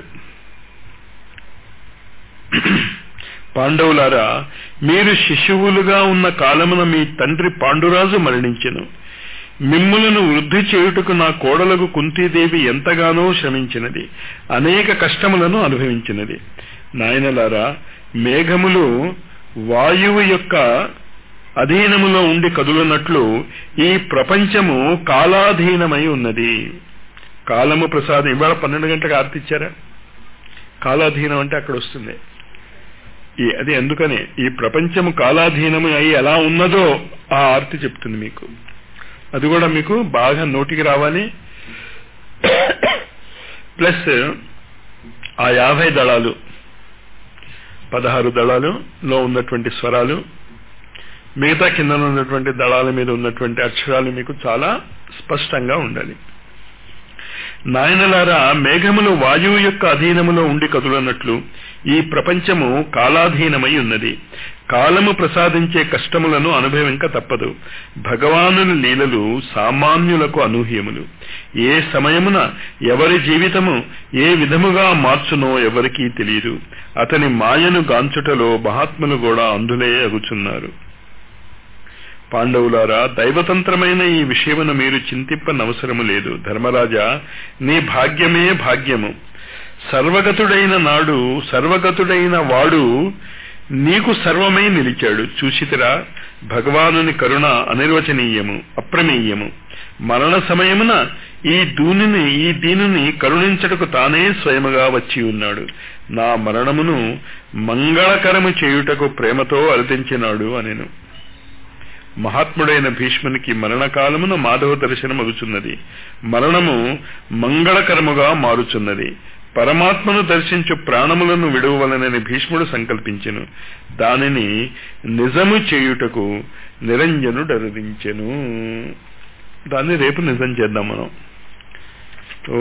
పాండవులారా మీరు శిశువులుగా ఉన్న కాలమున మీ తండ్రి పాండురాజు మరణించెను మిమ్ములను వృద్ధి చేయుటకు నా కోడలకు కుంతీదేవి ఎంతగానో శ్రమించినది అనేక కష్టములను అనుభవించినది నాయనలారా మేఘములు వాయువు యొక్క అధీనములో ఉండి కదులున్నట్లు ఈ ప్రపంచము కాలాధీనమై ఉన్నది కాలము ప్రసాదం ఇవాళ పన్నెండు గంటలకు ఆర్తిచ్చారా కాలాధీనం అంటే అక్కడ వస్తుంది ఈ అది ఎందుకని ఈ ప్రపంచము కాలాధీనము అయి ఎలా ఉన్నదో ఆ ఆర్తి చెప్తుంది మీకు అది కూడా మీకు బాగా నోటికి రావాలి ప్లస్ ఆ యాభై దళాలు పదహారు దళాలులో ఉన్నటువంటి స్వరాలు మిగతా కింద ఉన్నటువంటి దళాల మీద ఉన్నటువంటి అక్షరాలు మీకు చాలా స్పష్టంగా ఉండాలి నాయనలారా మేఘములు వాయువు యొక్క అధీనములో ఉండి కదులన్నట్లు ఈ ప్రపంచము కాలాధీనమై ఉన్నది కాలము ప్రసాదించే కష్టములను అనుభవింక తప్పదు భగవానుని లీలలు సామాన్యులకు అనూహ్యములు ఏ సమయమున ఎవరి జీవితము ఏ విధముగా మార్చునో ఎవరికీ తెలియదు అతని మాయను గాంచుటలో మహాత్ములు కూడా అందులే అగుచున్నారు పాండవులారా దైవతంత్రమైన ఈ విషయమును మీరు చింతిప్పనవసరము లేదు ధర్మరాజా నీ భాగ్యమే భాగ్యము సర్వగతుడైన నాడు సర్వగతుడైన వాడు నీకు సర్వమై నిలిచాడు చూసితిరా భగవానుని కరుణ అనిర్వచనీయము అప్రమేయము మరణ సమయమున ఈ దూనిని ఈ దీనిని కరుణించటకు తానే స్వయముగా వచ్చి ఉన్నాడు నా మరణమును మంగళకరము చేయుటకు ప్రేమతో అర్థించినాడు అనెను మహాత్ముడైన భీష్మునికి మరణకాలమున మాధవ దర్శనమగుచున్నది మరణము మంగళకరముగా మారుచున్నది పరమాత్మను దర్శించు ప్రాణములను విడువలనని భీష్ముడు సంకల్పించెను దానిని నిజము చేయుటకు నిరంజనుడు అరుదించెను దాన్ని రేపు నిజం చేద్దాం మనం ఓ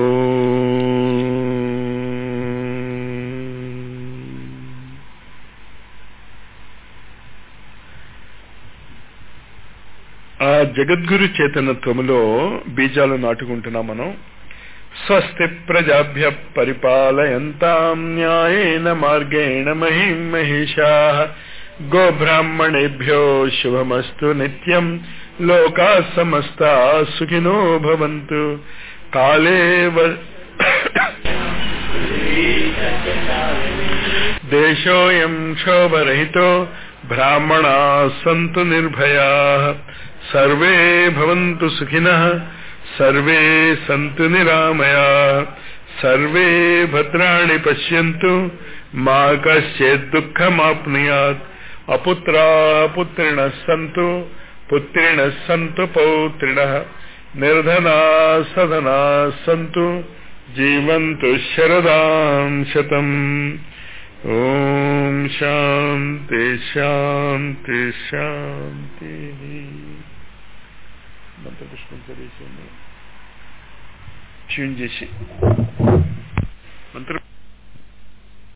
ఆ జగద్గురు చేతనత్వములో బీజాలు నాటుకుంటున్నాం మనం స్వస్తి ప్రజాభ్య పరిపాలయంతాం న్యాయేన మార్గేణ మహిం మహిషా గోబ్రాహ్మణేభ్యో శుభమస్తు నిత్యం లోకా సమస్తా సుఖినో భవంతు కాలే దేశోయం క్షోభరహితో బ్రాహ్మణా సంతు నిర్భయా సర్వే భవంతు సుఖినః సర్వే సంతు నిరామయా సర్వే భద్రాణి పశ్యంతు మా కశ్చిత్ దుఃఖమాప్నుయాత్ అపుత్రా పుత్రిణ సంతు పుత్రిణ సంతు పౌత్రిణ నిర్ధనా సదనా సంతు జీవంతు శరదాం శతం ఓం శాంతి శాంతి శాంతి మంత్రపుష్పం చదివేసి ట్యూన్ చేసి మంత్ర